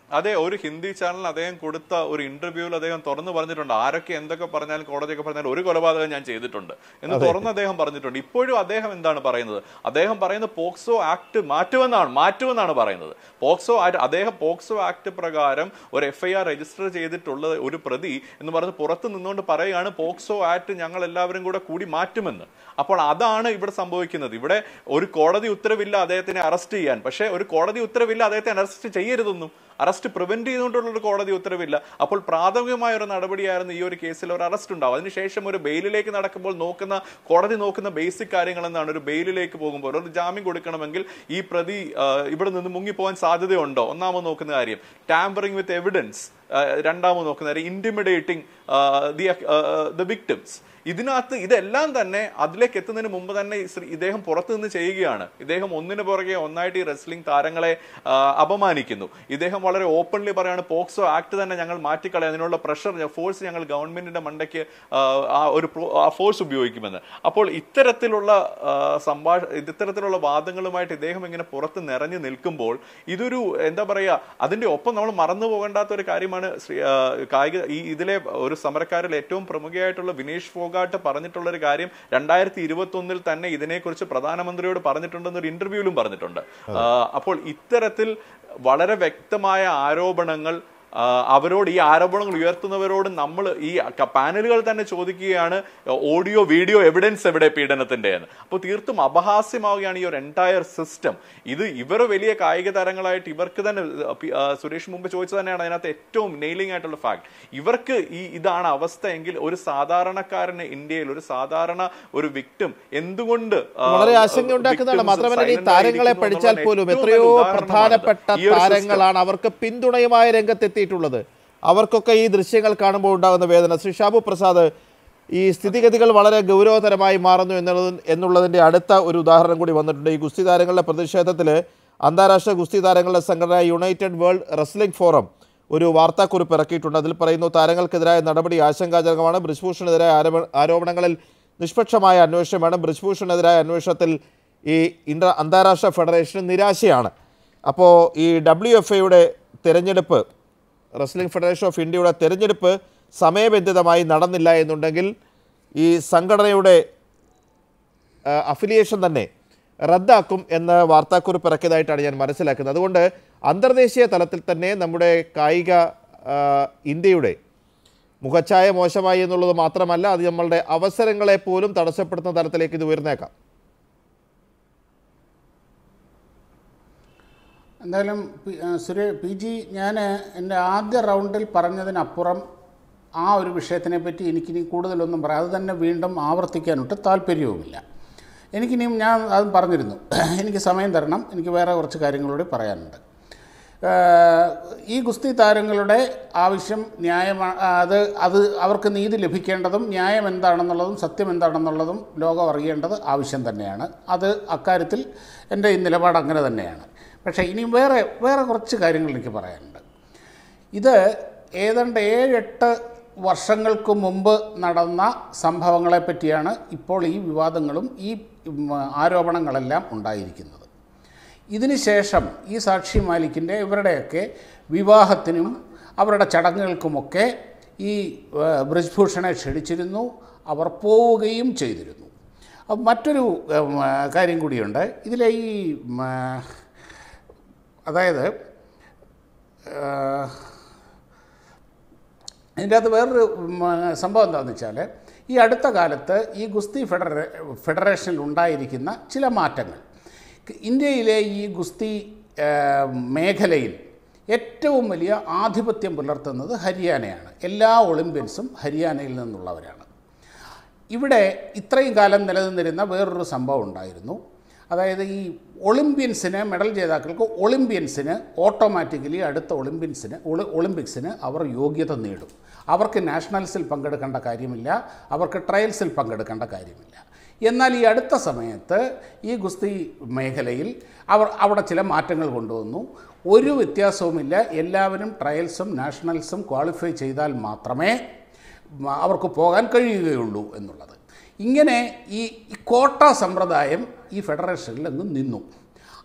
അതെ ഒരു ഹിന്ദി ചാനലിന് അദ്ദേഹം കൊടുത്ത ഒരു ഇന്റർവ്യൂവിൽ അദ്ദേഹം തുറന്നു പറഞ്ഞിട്ടുണ്ട് ആരൊക്കെ എന്തൊക്കെ പറഞ്ഞാലും കോടതിയൊക്കെ പറഞ്ഞാലും ഒരു കൊലപാതകം ഞാൻ ചെയ്തിട്ടുണ്ട് എന്ന് തുറന്ന് അദ്ദേഹം പറഞ്ഞിട്ടുണ്ട് ഇപ്പോഴും അദ്ദേഹം എന്താണ് പറയുന്നത് അദ്ദേഹം പറയുന്നത് പോക്സോ ആക്ട് മാറ്റുമെന്നാണ് മാറ്റുമെന്നാണ് പറയുന്നത് പോക്സോ ആക്ട് അദ്ദേഹം പോക്സോ ആക്ട് പ്രകാരം ഒരു എഫ് ഐ ആർ രജിസ്റ്റർ ചെയ്തിട്ടുള്ള ഒരു പ്രതി എന്ന് പറഞ്ഞ് പുറത്ത് നിന്നുകൊണ്ട് പറയുകയാണ് പോക്സോ ആക്ട് ഞങ്ങൾ എല്ലാവരും കൂടെ കൂടി മാറ്റുമെന്ന് അപ്പോൾ അതാണ് ഇവിടെ സംഭവിക്കുന്നത് ഇവിടെ ഒരു കോടതി ഉത്തരവില്ല അദ്ദേഹത്തിനെ അറസ്റ്റ് ചെയ്യാൻ പക്ഷേ ഒരു കോടതി ഉത്തരവില്ല അദ്ദേഹത്തെ അറസ്റ്റ് ചെയ്യരുതെന്നും അറസ്റ്റ് പ്രിവെന്റ് ചെയ്തുകൊണ്ടുള്ള ഒരു കോടതി ഉത്തരവില്ല അപ്പോൾ പ്രാഥമികമായ ഒരു നടപടിയായിരുന്നു ഈ ഒരു കേസിൽ ഒരു അറസ്റ്റ് ഉണ്ടാവും അതിനുശേഷം ഒരു ബെയിലിലേക്ക് നടക്കുമ്പോൾ നോക്കുന്ന കോടതി നോക്കുന്ന ബേസിക് കാര്യങ്ങൾ എന്താണ് ഒരു ബെയിലിലേക്ക് പോകുമ്പോൾ ഒരു ജാമ്യം കൊടുക്കണമെങ്കിൽ ഈ പ്രതി ആ, ഇവിടെ നിന്ന് മുങ്ങിപ്പോകാൻ സാധ്യതയുണ്ടോ ഒന്നാമത് നോക്കുന്ന കാര്യം ടാമ്പറിംഗ് വിത്ത് എവിഡൻസ് രണ്ടാമത് നോക്കുന്ന കാര്യം ഇന്റിമിഡേറ്റിംഗ് ദി ദ വിക്ടിംസ് ഇതിനകത്ത് ഇതെല്ലാം തന്നെ അതിലേക്ക് എത്തുന്നതിന് മുമ്പ് തന്നെ ഈ ശ്രീ- ഇദ്ദേഹം പുറത്തു നിന്ന് ചെയ്യുകയാണ് ഇദ്ദേഹം ഒന്നിനു പുറകെ ഒന്നായിട്ട് ഈ റെസ്ലിംഗ് താരങ്ങളെ ആ, അപമാനിക്കുന്നു ഇദ്ദേഹം വളരെ ഓപ്പൺലി പറയാണ് പോക്സോ ആക്ട് തന്നെ ഞങ്ങൾ മാറ്റിക്കളയാം അതിനുള്ള പ്രഷർ ഫോഴ്സ് ഞങ്ങൾ ഗവൺമെന്റിന്റെ മണ്ടയ്ക്ക് ആ, ആ ഒരു ഫോഴ്സ് ഉപയോഗിക്കുമെന്ന് അപ്പോൾ ഇത്തരത്തിലുള്ള ആ, സംഭാഷ ഇത്തരത്തിലുള്ള വാദങ്ങളുമായിട്ട് ഇദ്ദേഹം ഇങ്ങനെ പുറത്ത് നിറഞ്ഞു നിൽക്കുമ്പോൾ ഇതൊരു എന്താ പറയാ അതിന്റെ ഒപ്പം നമ്മൾ മറന്നു പോകേണ്ടാത്ത ഒരു കാര്യമാണ് ശ്രീ ആ, കായിക ഈ ഇതിലെ ഒരു സമരക്കാരിൽ ഏറ്റവും പ്രമുഖയായിട്ടുള്ള വിനേഷ് ഫോഗാട്ട് പറഞ്ഞിട്ടുള്ള ഒരു കാര്യം രണ്ടായിരത്തി ഇരുപത്തി ഒന്നിൽ തന്നെ ഇതിനെക്കുറിച്ച് പ്രധാനമന്ത്രിയോട് പറഞ്ഞിട്ടുണ്ടെന്ന് ഒരു ഇന്റർവ്യൂവിലും പറഞ്ഞിട്ടുണ്ട് ആ, അപ്പോൾ ഇത്തരത്തിൽ വളരെ വ്യക്തമായ ആരോപണങ്ങൾ ആ, അവരോട് ഈ ആരോപണങ്ങൾ ഉയർത്തുന്നവരോട് നമ്മൾ ഈ ക- പാനലുകൾ തന്നെ ചോദിക്കുകയാണ് ഓഡിയോ വീഡിയോ എവിഡൻസ് എവിടെ പീഡനത്തിന്റെ എന്ന് അപ്പോൾ തീർത്തും അപഹാസ്യമാവുകയാണ് ഈ ഒരു എൻറ്റയർ സിസ്റ്റം ഇത് ഇവർ വലിയ കായിക താരങ്ങളായിട്ട് ഇവർക്ക് തന്നെ ആ, പി- ആ, സുരേഷ് മുമ്പ് ചോദിച്ചത് തന്നെയാണ് അതിനകത്ത് ഏറ്റവും നെയിലിംഗ് ആയിട്ടുള്ള ഫാക്ട് ഇവർക്ക് ഈ ഇതാണ് അവസ്ഥ എങ്കിൽ ഒരു സാധാരണക്കാരന് ഇന്ത്യയിൽ ഒരു സാധാരണ ഒരു വിക്ടിം എന്തുകൊണ്ട് ആ, വളരെ ആശങ്കയുണ്ടാക്കുന്നതാണ് victims മാത്രമല്ല ഈ silent താരങ്ങളെ ആയിരിക്കുന്നു പഠിച്ചാൽ എന്നുള്ളതിന് പോലും ഏറ്റവും എത്രയോ നല്ല ഉദാഹരണമാണിത്. പ്രധാനപ്പെട്ട ഈ ഒരു system. താരങ്ങളാണ് അവർക്ക് പിന്തുണയുമായ രംഗത്തെത്തിയിട്ടുള്ളത് അവർക്കൊക്കെ ഈ ദൃശ്യങ്ങൾ കാണുമ്പോൾ ഉണ്ടാകുന്ന വേദന ശ്രീ ഷാബു പ്രസാദ് ഈ സ്ഥിതിഗതികൾ വളരെ ഗൗരവതരമായി മാറുന്നു എന്നുള്ളത് എന്നുള്ളതിൻ്റെ അടുത്ത ഒരു ഉദാഹരണം കൂടി വന്നിട്ടുണ്ട് ഈ ഗുസ്തി താരങ്ങളുടെ പ്രതിഷേധത്തിൽ അന്താരാഷ്ട്ര ഗുസ്തി താരങ്ങളുടെ സംഘടന യുണൈറ്റഡ് വേൾഡ് റെസ്ലിംഗ് ഫോറം ഒരു വാർത്താക്കുറിപ്പ് ഇറക്കിയിട്ടുണ്ട് അതിൽ പറയുന്നു താരങ്ങൾക്കെതിരായ നടപടി ആശങ്കാജനകമാണ് ബ്രിജ്ഭൂഷണെതിരായ ആരോപ- ആരോപണങ്ങളിൽ നിഷ്പക്ഷമായ അന്വേഷണം വേണം ബ്രിജ്ഭൂഷണെതിരായ അന്വേഷണത്തിൽ ഈ ഇന്റർ അന്താരാഷ്ട്ര ഫെഡറേഷന് നിരാശയാണ് അപ്പോൾ ഈ ഡബ്ല്യു എഫ് ഐയുടെ തിരഞ്ഞെടുപ്പ് റെസ്ലിംഗ് ഫെഡറേഷൻ ഓഫ് ഇന്ത്യയുടെ തിരഞ്ഞെടുപ്പ് സമയബന്ധിതമായി നടന്നില്ല എന്നുണ്ടെങ്കിൽ ഈ സംഘടനയുടെ അഫിലിയേഷൻ തന്നെ റദ്ദാക്കും എന്ന് വാർത്താക്കുറിപ്പ് ഇറക്കിയതായിട്ടാണ് ഞാൻ മനസ്സിലാക്കുന്നത് അതുകൊണ്ട് അന്തർദേശീയ തലത്തിൽ തന്നെ നമ്മുടെ കായിക ആ, ഇന്ത്യയുടെ മുഖച്ഛായ മോശമായി എന്നുള്ളത് മാത്രമല്ല അത് നമ്മളുടെ അവസരങ്ങളെ പോലും തടസ്സപ്പെടുത്തുന്ന തലത്തിലേക്ക് ഇത് ഉയർന്നേക്കാം എന്തായാലും പി- ആ, സുരേ പി ജി ഞാൻ എൻ്റെ ആദ്യ റൗണ്ടിൽ പറഞ്ഞതിനപ്പുറം ആ ഒരു വിഷയത്തിനെ പറ്റി എനിക്കിനി കൂടുതലൊന്നും പറയാം അത് തന്നെ വീണ്ടും ആവർത്തിക്കാനൊട്ട് താല്പര്യവുമില്ല എനിക്കിനിയും ഞാൻ അത് പറഞ്ഞിരുന്നു എനിക്ക് സമയം തരണം എനിക്ക് വേറെ കുറച്ച് കാര്യങ്ങളൂടെ പറയാനുണ്ട് ഏഹ്, ഈ ഗുസ്തി താരങ്ങളുടെ ആവശ്യം ന്യായമാണ് അത് അത് അവർക്ക് നീതി ലഭിക്കേണ്ടതും ന്യായം എന്താണെന്നുള്ളതും സത്യം എന്താണെന്നുള്ളതും ലോകം അറിയേണ്ടത് ആവശ്യം തന്നെയാണ് അത് അക്കാര്യത്തിൽ എൻ്റെ ഈ നിലപാട് അങ്ങനെ തന്നെയാണ് പക്ഷേ ഇനി വേറെ വേറെ കുറച്ച് കാര്യങ്ങൾ എനിക്ക് പറയാനുണ്ട് ഇത് ഏതാണ്ട് ഏഴെട്ട് വർഷങ്ങൾക്ക് മുമ്പ് നടന്ന സംഭവങ്ങളെ പറ്റിയാണ് ഇപ്പോൾ ഈ വിവാദങ്ങളും ഈ ഉം, ആരോപണങ്ങളെല്ലാം ഉണ്ടായിരിക്കുന്നത് ഇതിന് ശേഷം ഈ സാക്ഷി മാലിക്കിൻ്റെ ഇവരുടെയൊക്കെ വിവാഹത്തിനും അവരുടെ ചടങ്ങുകൾക്കുമൊക്കെ ഈ ഏഹ്, ബ്രിജ്ഭൂഷണെ ക്ഷണിച്ചിരുന്നു അവർ പോവുകയും ചെയ്തിരുന്നു അപ്പം മറ്റൊരു ഉം, കാര്യം കൂടിയുണ്ട് ഇതിലെ ഈ ഉം, അതായത് ഏഹ്, ഇതിൻ്റെ അകത്ത് വേറൊരു ഉം, സംഭവം എന്താണെന്ന് വെച്ചാൽ ഈ അടുത്ത കാലത്ത് ഈ ഗുസ്തി ഫെഡറേ ഫെഡറേഷനിൽ ഉണ്ടായിരിക്കുന്ന ചില മാറ്റങ്ങൾ ഇന്ത്യയിലെ ഈ ഗുസ്തി ആ, മേഖലയിൽ ഏറ്റവും വലിയ ആധിപത്യം പുലർത്തുന്നത് ഹരിയാനയാണ് എല്ലാ ഒളിമ്പ്യൻസും ഹരിയാനയിൽ നിന്നുള്ളവരാണ് ഇവിടെ ഇത്രയും കാലം നിലനിന്നിരുന്ന വേറൊരു സംഭവം ഉണ്ടായിരുന്നു അതായത് ഈ ഒളിമ്പ്യൻസിന് മെഡൽ ജേതാക്കൾക്ക് ഒളിമ്പ്യൻസിന് ഓട്ടോമാറ്റിക്കലി അടുത്ത ഒളിമ്പ്യൻസിന് ഒളി ഒളിമ്പിക്സിന് അവർ യോഗ്യത നേടും അവർക്ക് നാഷണൽസിൽ പങ്കെടുക്കേണ്ട കാര്യമില്ല അവർക്ക് ട്രയൽസിൽ പങ്കെടുക്കേണ്ട കാര്യമില്ല എന്നാൽ ഈ അടുത്ത സമയത്ത് ഈ ഗുസ്തി മേഖലയിൽ അവർ അവിടെ ചില മാറ്റങ്ങൾ കൊണ്ടുവന്നു ഒരു വ്യത്യാസവുമില്ല എല്ലാവരും ട്രയൽസും നാഷണൽസും ക്വാളിഫൈ ചെയ്താൽ മാത്രമേ മ- അവർക്ക് പോകാൻ കഴിയുകയുള്ളൂ എന്നുള്ളത് ഇങ്ങനെ ഈ ഈ കോട്ട സമ്പ്രദായം ഈ ഫെഡറേഷനിൽ അങ്ങ് നിന്നു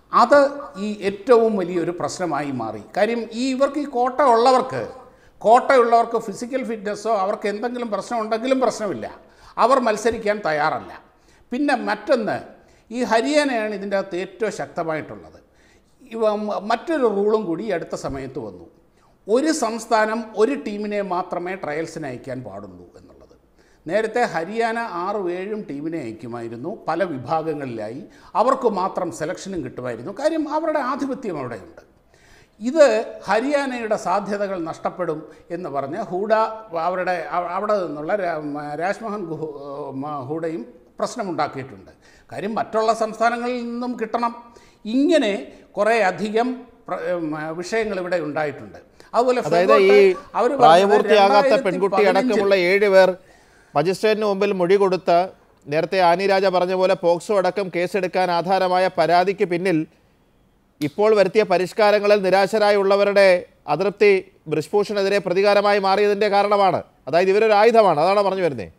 അത് ഈ ഏറ്റവും വലിയൊരു പ്രശ്നമായി മാറി കാര്യം ഈ ഇവർക്ക് ഈ കോട്ട ഉള്ളവർക്ക് കോട്ടയുള്ളവർക്ക് ഫിസിക്കൽ ഫിറ്റ്നസ്സോ അവർക്ക് എന്തെങ്കിലും പ്രശ്നമുണ്ടെങ്കിലും പ്രശ്നമില്ല അവർ മത്സരിക്കാൻ തയ്യാറല്ല പിന്നെ മറ്റൊന്ന് ഈ ഹരിയാനയാണ് ഇതിൻ്റെ അകത്ത് ഏറ്റവും ശക്തമായിട്ടുള്ളത് ഇവ മറ്റൊരു റൂളും കൂടി ഈ അടുത്ത സമയത്ത് വന്നു ഒരു സംസ്ഥാനം ഒരു ടീമിനെ മാത്രമേ ട്രയൽസിന് അയക്കാൻ പാടുള്ളൂ എന്നുള്ളത് നേരത്തെ ഹരിയാന ആറും ഏഴും ടീമിനെ അയക്കുമായിരുന്നു പല വിഭാഗങ്ങളിലായി അവർക്ക് മാത്രം സെലക്ഷനും കിട്ടുമായിരുന്നു കാര്യം അവരുടെ ആധിപത്യം അവിടെയുണ്ട് ഇത് ഹരിയാനയുടെ സാധ്യതകൾ നഷ്ടപ്പെടും എന്ന് പറഞ്ഞ് ഹൂഡ അവരുടെ അവ- അവിടെ നിന്നുള്ള രാ- മ- രാജ്മോഹൻ ഗുഹ- മ- ഹൂഡയും പ്രശ്നമുണ്ടാക്കിയിട്ടുണ്ട് കാര്യം മറ്റുള്ള സംസ്ഥാനങ്ങളിൽ നിന്നും കിട്ടണം ഇങ്ങനെ കുറേ അധികം പ്ര- ഉം, വിഷയങ്ങൾ ഇവിടെ ഉണ്ടായിട്ടുണ്ട് അതുപോലെ അതായത് ഈ ഫെഗോട്ട് അവര് പറഞ്ഞത് പ്രായപൂർത്തിയാകാത്ത 2015 പെൺകുട്ടി അടക്കമുള്ള ഏഴ് പേർ മജിസ്ട്രേറ്റിന് മുമ്പിൽ മൊഴി കൊടുത്ത നേരത്തെ ആനി രാജ പറഞ്ഞ പോലെ പോക്സോ അടക്കം കേസെടുക്കാൻ ആധാരമായ പരാതിക്ക് പിന്നിൽ ഇപ്പോൾ വരുത്തിയ പരിഷ്കാരങ്ങളിൽ നിരാശരായുള്ളവരുടെ അതൃപ്തി ബ്രിഷ്ഭൂഷണെതിരെ പ്രതികാരമായി മാറിയതിന്റെ കാരണമാണ് അതായത് ഇവരൊരു ആയുധമാണ് അതാണ് പറഞ്ഞു വരുന്നത്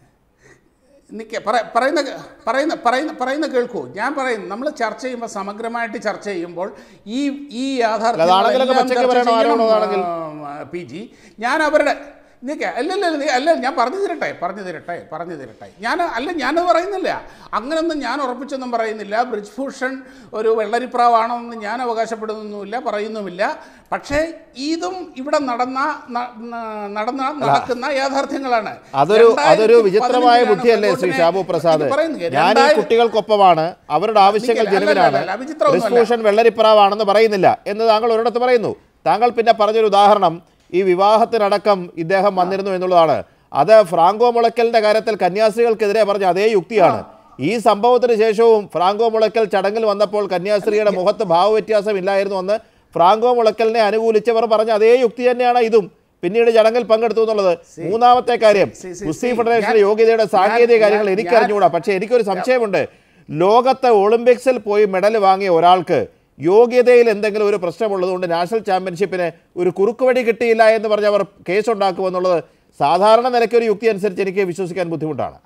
നിൽക്കെ പറയുന്ന പറയുന്ന പറയുന്ന പറയുന്ന കേൾക്കൂ ഞാൻ പറയുന്നു നമ്മൾ ചർച്ച ചെയ്യുമ്പോൾ സമഗ്രമായിട്ട് ചർച്ച ചെയ്യുമ്പോൾ ഈ ഈ അതാണെങ്കിലൊക്കെ പച്ചയ്ക്ക് പറയണം, ആരോപണമാണെങ്കിൽ. പി ജി ഞാൻ അവരുടെ നിൽക്കെ അല്ലല്ല നീ- അല്ല ഞാൻ പറഞ്ഞു തരട്ടെ പറഞ്ഞു തരട്ടെ പറഞ്ഞു തരട്ടെ ഞാൻ അല്ല ഞാനത് പറയുന്നില്ല അങ്ങനൊന്നും ഞാൻ ഉറപ്പിച്ചൊന്നും പറയുന്നില്ല ബ്രിജ്ഭൂഷൺ ഒരു വെള്ളരിപ്രാവാണെന്ന് ഞാൻ അവകാശപ്പെടുന്നൊന്നുമില്ല പറയുന്നുമില്ല പക്ഷേ ഇതും ഇവിടെ നടന്ന ന- ന- നടന്ന നടക്കുന്ന യാഥാർത്ഥ്യങ്ങളാണ് അതൊരു അതൊരു 2015 വിചിത്രമായ ലാണ് ബുദ്ധിയല്ലേ ശ്രീ ഫെഗോട്ടിനെ- ഷാബു പ്രസാദ് ഇത് പറയുന്നത് ഞാൻ ഈ രണ്ടായിരം- കുട്ടികൾക്കൊപ്പമാണ് അവരുടെ ആവശ്യങ്ങൾ നിൽക്കില്ല, അല്ല, ജനുവിനാണ് അല്ല, അല്ല, വിചിത്രമൊന്നുമല്ല. ബ്രിഷ്ഭൂഷൺ വെള്ളരിപ്രാവാണെന്ന് പറയുന്നില്ല എന്ന് താങ്കൾ ഒരിടത്ത് പറയുന്നു താങ്കൾ പിന്നെ പറഞ്ഞൊരു ഉദാഹരണം ഈ വിവാഹത്തിനടക്കം ഇദ്ദേഹം വന്നിരുന്നു എന്നുള്ളതാണ് അത് ഫ്രാങ്കോ മുളയ്ക്കലിന്റെ കാര്യത്തിൽ കന്യാസ്ത്രീകൾക്കെതിരെ പറഞ്ഞ അതേ യുക്തിയാണ് ഈ സംഭവത്തിന് ശേഷവും ഫ്രാങ്കോ മുളയ്ക്കൽ ചടങ്ങിൽ വന്നപ്പോൾ കന്യാസ്ത്രീയുടെ മുഖത്ത് ഭാവവ്യത്യാസം ഇല്ലായിരുന്നു എന്ന് ഫ്രാങ്കോ മുളയ്ക്കലിനെ അനുകൂലിച്ചവർ പറഞ്ഞ അതേ യുക്തി തന്നെയാണ് ഇതും പിന്നീട് ചടങ്ങിൽ പങ്കെടുത്തു എന്നുള്ളത് മൂന്നാമത്തെ കാര്യം സി, സി, ഗുസ്തി സി, ഫെഡറേഷന്റെ ഞാൻ- യോഗ്യതയുടെ സാങ്കേതിക ഞാൻ- കാര്യങ്ങൾ ഞാൻ- എനിക്കറിഞ്ഞുകൂടാ പക്ഷേ എനിക്കൊരു സംശയമുണ്ട് ലോകത്തെ ഒളിമ്പിക്സിൽ പോയി മെഡൽ വാങ്ങിയ ഒരാൾക്ക് യോഗ്യതയിൽ എന്തെങ്കിലും ഒരു പ്രശ്നമുള്ളതുകൊണ്ട് നാഷണൽ ചാമ്പ്യൻഷിപ്പിന് ഒരു കുറുക്കുവഴി കിട്ടിയില്ല എന്ന് പറഞ്ഞ് അവർ കേസുണ്ടാക്കുമെന്നുള്ളത് സാധാരണ നിലയ്ക്ക് ഒരു യുക്തി അനുസരിച്ച് എനിക്ക് വിശ്വസിക്കാൻ ബുദ്ധിമുട്ടാണ്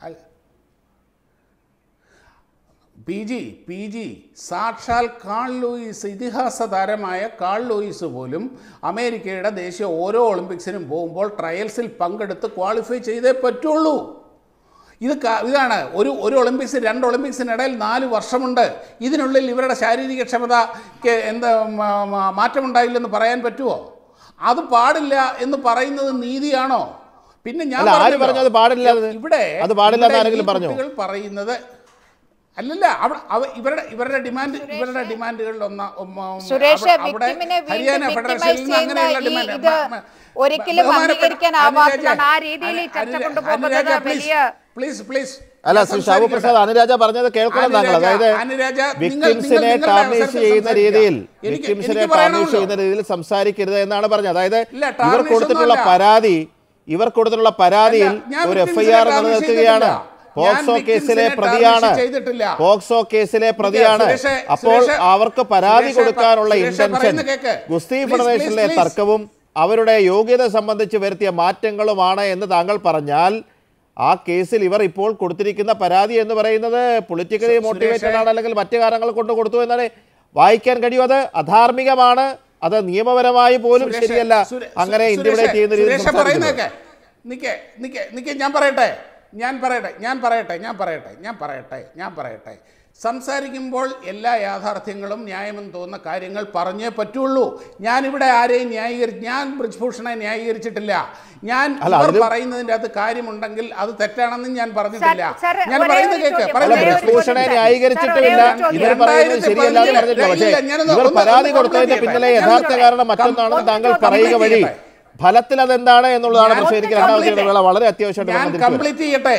പി ജി പി ജി സാക്ഷാൽ കാൾ ലൂയിസ് ഇതിഹാസ താരമായ കാൾ ലൂയിസ് പോലും അമേരിക്കയുടെ ദേശീയ ഓരോ ഒളിമ്പിക്സിനും പോകുമ്പോൾ ട്രയൽസിൽ പങ്കെടുത്ത് ക്വാളിഫൈ ചെയ്തേ പറ്റുള്ളൂ ഇത് ക- ഇതാണ് ഒരു ഒരു ഒളിമ്പിക്സ് രണ്ട് ഒളിമ്പിക്സിനിടയിൽ നാല് വർഷമുണ്ട് ഇതിനുള്ളിൽ ഇവരുടെ ശാരീരിക ക്ഷമതയ്ക്ക് എന്താ മ- മ- മാറ്റമുണ്ടായില്ലെന്ന് പറയാൻ പറ്റുമോ അത് പാടില്ല എന്ന് പറയുന്നത് നീതിയാണോ പിന്നെ ഞാൻ അല്ല, ആര് പറഞ്ഞല്ലോ, പറഞ്ഞു അത് പാടില്ല എന്ന്? ഇവിടെ അത് പാടില്ല എന്ന് ഇവിടെ ആരെങ്കിലും ഈ പറഞ്ഞോ? കുട്ടികൾ പറയുന്നത് അല്ലല്ല അവിടെ അവ ഇവരുടെ ഇവരുടെ ഡിമാൻഡ് ഇവരുടെ ഡിമാൻഡുകളിൽ ഒന്ന ഒമ്മ- ഒമ്മ- സുരേഷ് അവിടെ- അവിടെ വിക്ടിമിനെ വീണ്ടും ഹരിയാന victimize ഫെഡറേഷനിൽ നിന്ന് ചെയ്യുന്ന അങ്ങനെയുള്ള ഈ ഡിമാൻഡ് ഇത് മ- മ- ഒരിക്കലും ബഹുമാനപ്പെട്ട അംഗീകരിക്കാനാവാത്തതാണ്. ആ അനുരാജ, രീതിയിൽ ഈ ചർച്ച അനുരാജ, കൊണ്ടുപോകുന്നത് അനുരാജ, വലിയ- പ്ലീസ് പ്ലീസ് അല്ല ശ്രീ ഷാബു പ്രസാദ് അനുരാജ പറഞ്ഞത് കേൾക്കണം താങ്കൾ അനുരാജ, അതായത് അനുരാജ, നിങ്ങൾ- വിക്ടിംസിനെ നിങ്ങൾ- നിങ്ങളുടെ ടാർണിഷ് അവസരത്തിൽ ചെയ്യുന്ന സംസാരിക്കുക. രീതിയിൽ എനിക്ക് വിക്ടിംസിനെ എനിക്ക് ടാർണിഷ് പറയണമല്ലോ. ചെയ്യുന്ന രീതിയിൽ സംസാരിക്കരുത് എന്നാണ് പറഞ്ഞത് അതായത് ഇല്ല, ഇവർ tarnish കൊടുത്തിട്ടുള്ള ഒന്നുമല്ല. പരാതി ഇവർ കൊടുത്തിട്ടുള്ള പരാതിയിൽ അല്ല, ഞാൻ ഒരു എഫ് ഐ victims നെ ആർ tarnish നിലനിർത്തുകയാണ് ചെയ്തിട്ടില്ല. പോക്സോ ഞാൻ കേസിലെ victims നെ പ്രതിയാണ് tarnish ചെയ്തിട്ടില്ല. പോക്സോ കേസിലെ പ്രതിയാണ് സുരേഷേ, അപ്പോൾ സുരേഷേ, അവർക്ക് പരാതി സുരേഷേ, സുരേഷേ കൊടുക്കാനുള്ള ഇന്റൻഷൻ പറയുന്ന കേക്ക്. ഗുസ്തി Please, ഫെഡറേഷനിലെ please, please. തർക്കവും അവരുടെ യോഗ്യത സംബന്ധിച്ച് വരുത്തിയ മാറ്റങ്ങളുമാണ് എന്ന് താങ്കൾ പറഞ്ഞാൽ ആ കേസിൽ ഇവർ ഇപ്പോൾ കൊടുത്തിരിക്കുന്ന പരാതി എന്ന് പറയുന്നത് പൊളിറ്റിക്കലി മോട്ടിവേറ്റഡ് ആണ് അല്ലെങ്കിൽ മറ്റു കാരണങ്ങൾ കൊണ്ട് കൊടുത്തു എന്നാണ് വായിക്കാൻ കഴിയും അത് അധാർമികമാണ് അത് നിയമപരമായി പോലും സുരേഷേ, ശരിയല്ല സുരേ- അങ്ങനെ സുരേഷേ, ഇന്റർപ്രേറ്റ് ചെയ്യുന്ന രീതിയിൽ സുരേഷേ സംസാരിക്കുന്നത്. പറയുന്നതൊക്കെ നിക്കേ നിക്കേ നിക്കേ ഞാൻ പറയട്ടെ ഞാൻ പറയട്ടെ ഞാൻ പറയട്ടെ ഞാൻ പറയട്ടെ ഞാൻ പറയട്ടെ ഞാൻ പറയട്ടെ സംസാരിക്കുമ്പോൾ എല്ലാ യാഥാർത്ഥ്യങ്ങളും ന്യായമെന്ന് തോന്നുന്ന കാര്യങ്ങൾ പറഞ്ഞേ പറ്റുള്ളൂ ഞാനിവിടെ ആരെയും ന്യായീകരി ഞാൻ ബ്രിജ്ഭൂഷണെ ന്യായീകരിച്ചിട്ടില്ല ഞാൻ അല്ല, ഇവർ അതിലും- പറയുന്നതിൻ്റെ അകത്ത് കാര്യമുണ്ടെങ്കിൽ അത് തെറ്റാണെന്ന് ഞാൻ പറഞ്ഞിട്ടില്ല സാർ, ഞാൻ ഒരേ പറയുന്നത് ഒരു കേൾക്ക് ചോദ്യം, അല്ല ഒരേ ഒരു പറയുന്നത് ബ്രിജ്ഭൂഷണെ ചോദ്യം. ന്യായീകരിച്ചിട്ടുമില്ല സാർ, ഒരേ ഒരു ഇവർ ചോദ്യം. പറയുന്നത് ശരിയല്ല എന്ന് പറഞ്ഞിട്ടില്ല പക്ഷേ ഇല്ല, ഞാനൊന്ന് ഇവർ ഒന്ന് പരാതി ഒന്ന് കൊടുത്തതിന്റെ complete പിന്നിലെ ചെയ്യട്ടെ. യഥാർത്ഥ ഞാൻ കാരണം ചോദിച്ചോട്ടെ. മറ്റൊന്നാണെന്ന് ഒന്ന് താങ്കൾ complete പറയുക വഴി ചെയ്യട്ടെ. ഫലത്തിൽ അതെന്താണ് എന്നുള്ളതാണ് ഞാൻ പക്ഷേ എനിക്ക് complete രണ്ടാമത്തെ ചെയ്യട്ടെ. ഇടവേള വളരെ അത്യാവശ്യമായിട്ട് ഞാൻ നമ്മൾ തിരിച്ചു വരാം. കംപ്ലീറ്റ് ചെയ്യട്ടെ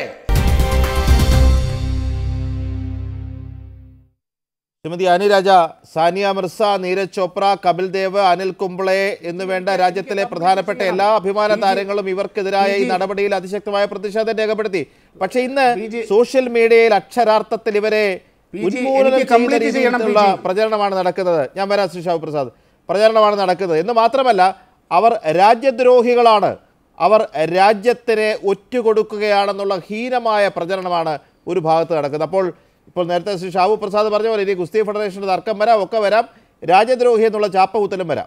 ശ്രീമതി അനി രാജ സാനിയ മിർസ നീരജ് ചോപ്ര കപിൽ ദേവ് അനിൽ കുംബ്ലെ എന്ന് വേണ്ട രാജ്യത്തിലെ പ്രധാനപ്പെട്ട എല്ലാ അഭിമാന താരങ്ങളും ഇവർക്കെതിരായ ഈ നടപടിയിൽ അതിശക്തമായ പ്രതിഷേധം രേഖപ്പെടുത്തി പക്ഷെ ഇന്ന് PG സോഷ്യൽ മീഡിയയിൽ അക്ഷരാർത്ഥത്തിൽ ഇവരെ PG ഉന്മൂലനം എനിക്ക് ചെയ്യുന്ന complete ചെയ്യണം, രീതിയിലുള്ള PG. പ്രചരണമാണ് നടക്കുന്നത് ഞാൻ വരാം ശ്രീ ഷാബു പ്രസാദ് പ്രചരണമാണ് നടക്കുന്നത് എന്ന് മാത്രമല്ല അവർ രാജ്യദ്രോഹികളാണ് അവർ രാജ്യത്തിനെ ഒറ്റുകൊടുക്കുകയാണെന്നുള്ള ഹീനമായ പ്രചരണമാണ് ഒരു ഭാഗത്ത് നടക്കുന്നത് അപ്പോൾ ഇപ്പോൾ നേരത്തെ ശ്രീ ഷാബു പ്രസാദ് പറഞ്ഞ പോലെ ഇനി ഗുസ്തി ഫെഡറേഷൻ്റെ തർക്കം വരാം ഒക്കെ വരാം രാജ്യദ്രോഹി എന്നുള്ള ചാപ്പ കുത്തലും വരാം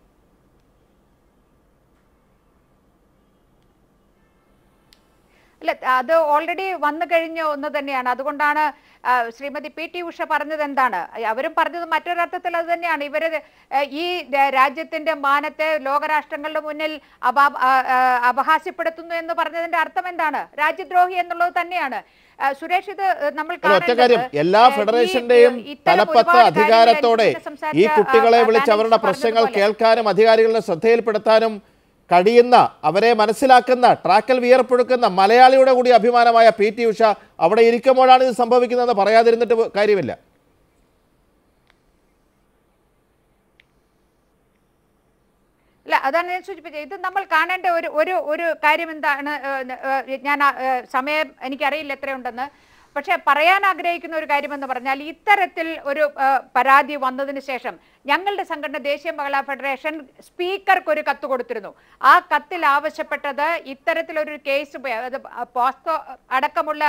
അല്ല അത് ഓൾറെഡി വന്നു കഴിഞ്ഞ ഒന്ന് തന്നെയാണ് അതുകൊണ്ടാണ് ആ, ശ്രീമതി പി ടി ഉഷ പറഞ്ഞത് എന്താണ് അവരും പറഞ്ഞത് മറ്റൊരർത്ഥത്തിൽ അത് തന്നെയാണ് ഇവര് ആ, ഈ ര- രാജ്യത്തിന്റെ മാനത്തെ ലോകരാഷ്ട്രങ്ങളുടെ മുന്നിൽ അപാ ആ, ആ, അപഹാസ്യപ്പെടുത്തുന്നു എന്ന് പറഞ്ഞതിന്റെ അർത്ഥം എന്താണ് രാജ്യദ്രോഹി എന്നുള്ളത് തന്നെയാണ് ആ, സുരേഷ് ഇത് നമ്മൾ അല്ല, ഒറ്റ കാര്യം കാണേണ്ടത്, എല്ലാ ആ, ഈ- ഫെഡറേഷന്റെയും ഇത്തരം തലപ്പത്ത് ഒരുപാട് കാര്യങ്ങൾ അധികാരത്തോടെ എനിക്ക് സംസാരിച്ച, ഈ കുട്ടികളെ ആ, വിളിച്ച് ഡാനിഷ് അവരുടെ പ്രശ്നങ്ങൾ പറഞ്ഞതുപോലെ. കേൾക്കാനും അധികാരികളുടെ ശ്രദ്ധയിൽപ്പെടുത്താനും കഴിയുന്ന അവരെ മനസ്സിലാക്കുന്ന ട്രാക്കൽ വിയർപ്പൊഴുക്കുന്ന മലയാളിയുടെ കൂടി അഭിമാനമായ പി ടി ഉഷ അവിടെ ഇരിക്കുമ്പോഴാണ് ഇത് സംഭവിക്കുന്നതെന്ന് പറയാതിരുന്നിട്ട് കാര്യമില്ല അല്ല അതാണ് ഞാൻ സൂചിപ്പിച്ചത് ഇത് നമ്മൾ കാണേണ്ട ഒരു ഒരു ഒരു കാര്യം എന്താണ് ഏഹ്, ഏഹ്, ഞാൻ ആ, ഏഹ്, സമയം എനിക്കറിയില്ല എത്രയുണ്ടെന്ന് പക്ഷെ പറയാൻ ആഗ്രഹിക്കുന്ന ഒരു കാര്യമെന്ന് പറഞ്ഞാൽ ഇത്തരത്തിൽ ഒരു ഏഹ്, പരാതി വന്നതിന് ശേഷം ഞങ്ങളുടെ സംഘടന ദേശീയ മഹിളാ ഫെഡറേഷൻ സ്പീക്കർക്ക് ഒരു കത്ത് കൊടുത്തിരുന്നു ആ കത്തിൽ ആവശ്യപ്പെട്ടത് ഇത്തരത്തിലൊരു കേസ് ഉപ- അത് പോസ്കോ അടക്കമുള്ള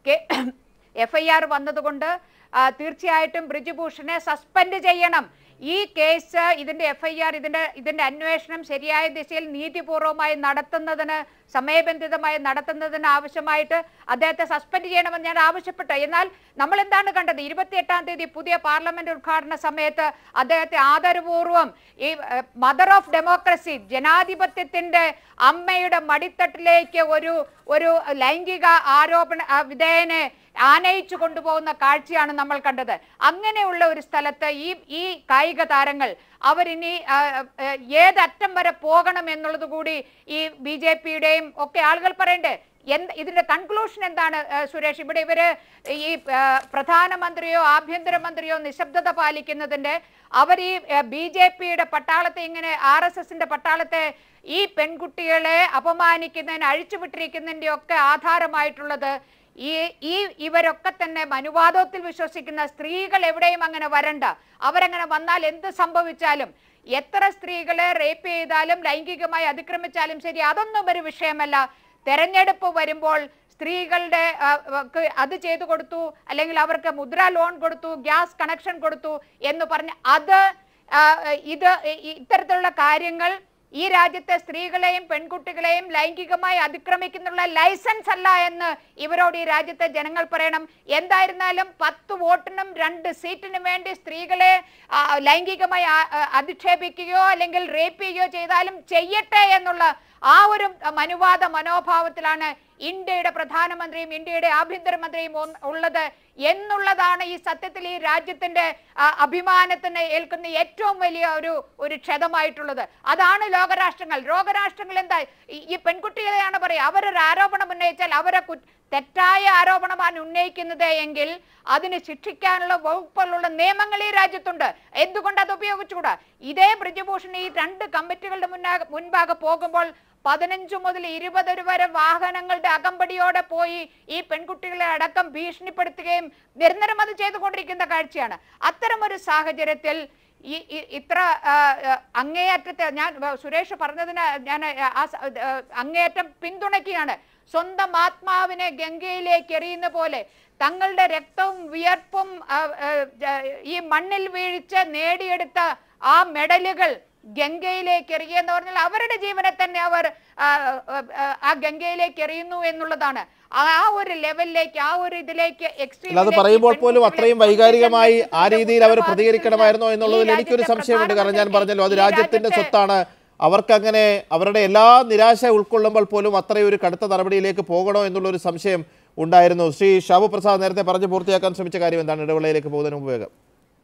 എഫ് ഐ ആർ വന്നതുകൊണ്ട് ആ, തീർച്ചയായിട്ടും ബ്രിജുഭൂഷണെ സസ്പെൻഡ് ചെയ്യണം ഈ കേസ് ഇതിന്റെ എഫ് ഐ ആർ ഇതിന്റെ ഇതിന്റെ അന്വേഷണം ശരിയായ ദിശയിൽ നീതിപൂർവമായി നടത്തുന്നതിന് സമയബന്ധിതമായി നടത്തുന്നതിന് ആവശ്യമായിട്ട് അദ്ദേഹത്തെ സസ്പെൻഡ് ചെയ്യണമെന്ന് ഞാൻ ആവശ്യപ്പെട്ടു എന്നാൽ നമ്മൾ എന്താണ് കണ്ടത് ഇരുപത്തിയെട്ടാം തീയതി പുതിയ പാർലമെന്റ് ഉദ്ഘാടന സമയത്ത് അദ്ദേഹത്തെ ആദരപൂർവ്വം ഈ മദർ ഓഫ് ഡെമോക്രസി ജനാധിപത്യത്തിന്റെ അമ്മയുടെ മടിത്തട്ടിലേക്ക് ഒരു ഒരു ലൈംഗിക ആരോപണ ആ, വിധേയനെ ആനയിച്ചു കൊണ്ടുപോകുന്ന കാഴ്ചയാണ് നമ്മൾ കണ്ടത് അങ്ങനെയുള്ള ഒരു സ്ഥലത്ത് ഈ ഈ കായിക താരങ്ങൾ അവരിനി ആ, ആ, ഏതറ്റം വരെ പോകണം എന്നുള്ളത് കൂടി ഈ ബി ജെ പിയുടെയും ഒക്കെ ആളുകൾ പറയണ്ടേ എന്ത് ഇതിന്റെ കൺക്ലൂഷൻ എന്താണ് ആ, സുരേഷ് ഇവിടെ ഇവര് ഈ ആ, പ്രധാനമന്ത്രിയോ ആഭ്യന്തരമന്ത്രിയോ നിശബ്ദത പാലിക്കുന്നതിന്റെ അവർ ഈ ബി ജെ പിയുടെ പട്ടാളത്തെ ഇങ്ങനെ ആർ എസ് എസിന്റെ പട്ടാളത്തെ ഈ പെൺകുട്ടികളെ അപമാനിക്കുന്നതിന് അഴിച്ചുവിട്ടിരിക്കുന്നതിന്റെ ഒക്കെ ആധാരമായിട്ടുള്ളത് ഈ ഈ ഇവരൊക്കെ തന്നെ മനുവാദത്തിൽ വിശ്വസിക്കുന്ന സ്ത്രീകൾ എവിടെയും അങ്ങനെ വരണ്ട അവരങ്ങനെ വന്നാൽ എന്ത് സംഭവിച്ചാലും എത്ര സ്ത്രീകളെ റേപ്പ് ചെയ്താലും ലൈംഗികമായി അതിക്രമിച്ചാലും ശരി അതൊന്നും ഒരു വിഷയമല്ല തെരഞ്ഞെടുപ്പ് വരുമ്പോൾ സ്ത്രീകളുടെ ആ, ക്ക് അത് ചെയ്തു കൊടുത്തു അല്ലെങ്കിൽ അവർക്ക് മുദ്ര ലോൺ കൊടുത്തു ഗ്യാസ് കണക്ഷൻ കൊടുത്തു എന്ന് പറഞ്ഞ് അത് ആ, ഇത് ഇ- ഇത്തരത്തിലുള്ള കാര്യങ്ങൾ ഈ രാജ്യത്തെ സ്ത്രീകളെയും പെൺകുട്ടികളെയും ലൈംഗികമായി അതിക്രമിക്കുന്നുള്ള ലൈസൻസ് അല്ല എന്ന് ഇവരോട് ഈ രാജ്യത്തെ ജനങ്ങൾ പറയണം എന്തായിരുന്നാലും പത്ത് വോട്ടിനും രണ്ട് സീറ്റിനും വേണ്ടി സ്ത്രീകളെ ആ, ലൈംഗികമായി ആ- ആ, അധിക്ഷേപിക്കുകയോ അല്ലെങ്കിൽ റേപ്പ് ചെയ്യുകയോ ചെയ്താലും ചെയ്യട്ടെ എന്നുള്ള ആ ഒരു മനുവാദ മനോഭാവത്തിലാണ് ഇന്ത്യയുടെ പ്രധാനമന്ത്രിയും ഇന്ത്യയുടെ ആഭ്യന്തരമന്ത്രിയും ഒന്ന് ഉള്ളത് എന്നുള്ളതാണ് ഈ സത്യത്തിൽ ഈ രാജ്യത്തിന്റെ ആ, അഭിമാനത്തിന് ഏൽക്കുന്ന ഏറ്റവും വലിയ ഒരു ഒരു ക്ഷതമായിട്ടുള്ളത് അതാണ് ലോകരാഷ്ട്രങ്ങൾ ലോകരാഷ്ട്രങ്ങൾ എന്താ ഈ- ഈ പെൺകുട്ടികളെയാണ് പറയുക അവരൊരു ആരോപണം ഉന്നയിച്ചാൽ അവരെ കു- തെറ്റായ ആരോപണമാണ് ഉന്നയിക്കുന്നത് എങ്കിൽ അതിന് ശിക്ഷിക്കാനുള്ള വകുപ്പുകളുള്ള നിയമങ്ങൾ ഈ രാജ്യത്തുണ്ട് എന്തുകൊണ്ട് അത് ഉപയോഗിച്ചുകൂടാ ഇതേ ബ്രിജഭൂഷൺ ഈ രണ്ട് കമ്മിറ്റികളുടെ മുന്നാകെ മുൻപാകെ പോകുമ്പോൾ പതിനഞ്ചു മുതൽ ഇരുപത് വരെ വാഹനങ്ങളുടെ അകമ്പടിയോടെ പോയി ഈ പെൺകുട്ടികളെ അടക്കം ഭീഷണിപ്പെടുത്തുകയും നിരന്തരം അത് ചെയ്തുകൊണ്ടിരിക്കുന്ന കാഴ്ചയാണ് അത്തരം ഒരു സാഹചര്യത്തിൽ ഈ ഈ- ഇത്ര ആ, ആ, അങ്ങേയറ്റത്തെ ഞാൻ ആ, സുരേഷ് പറഞ്ഞതിന് ഞാൻ ആ സ- ആ, അങ്ങേയറ്റം പിന്തുണയ്ക്കുകയാണ് സ്വന്തം ആത്മാവിനെ ഗംഗയിലേക്ക് എറിയുന്ന പോലെ തങ്ങളുടെ രക്തവും വിയർപ്പും ആ, ആ, ജ- ഈ മണ്ണിൽ വീഴ്ച നേടിയെടുത്ത ആ മെഡലുകൾ ഗംഗയിലേക്ക് എറിയുക പറഞ്ഞാൽ അവരുടെ ജീവനെ തന്നെ അവർ ആ, ആ, ആ ഗംഗയിലേക്ക് എറിയുന്നു എന്നുള്ളതാണ് ആ ഒരു ലെവലിലേക്ക് ആ ഒരു ഇതിലേക്ക് അല്ല അത് പറയുമ്പോൾ പോലും അത്രയും വൈകാരികമായി ആ രീതിയിൽ അവർ പ്രതികരിക്കണമായിരുന്നോ എന്നുള്ളതിൽ എനിക്കൊരു സംശയമുണ്ട് കാരണം ഞാൻ പറഞ്ഞല്ലോ അത് രാജ്യത്തിന്റെ സ്വത്താണ് അവർക്കങ്ങനെ അവരുടെ എല്ലാ നിരാശ ഉൾക്കൊള്ളുമ്പോൾ പോലും അത്രയും ഒരു കടുത്ത നടപടിയിലേക്ക് പോകണോ എന്നുള്ളൊരു സംശയം ഉണ്ടായിരുന്നു ശ്രീ ഷാബു പ്രസാദ് നേരത്തെ പറഞ്ഞു പൂർത്തിയാക്കാൻ ശ്രമിച്ച കാര്യം എന്താണ് ഇടവേളയിലേക്ക് പോകുന്നതിന് മുമ്പ് വേഗം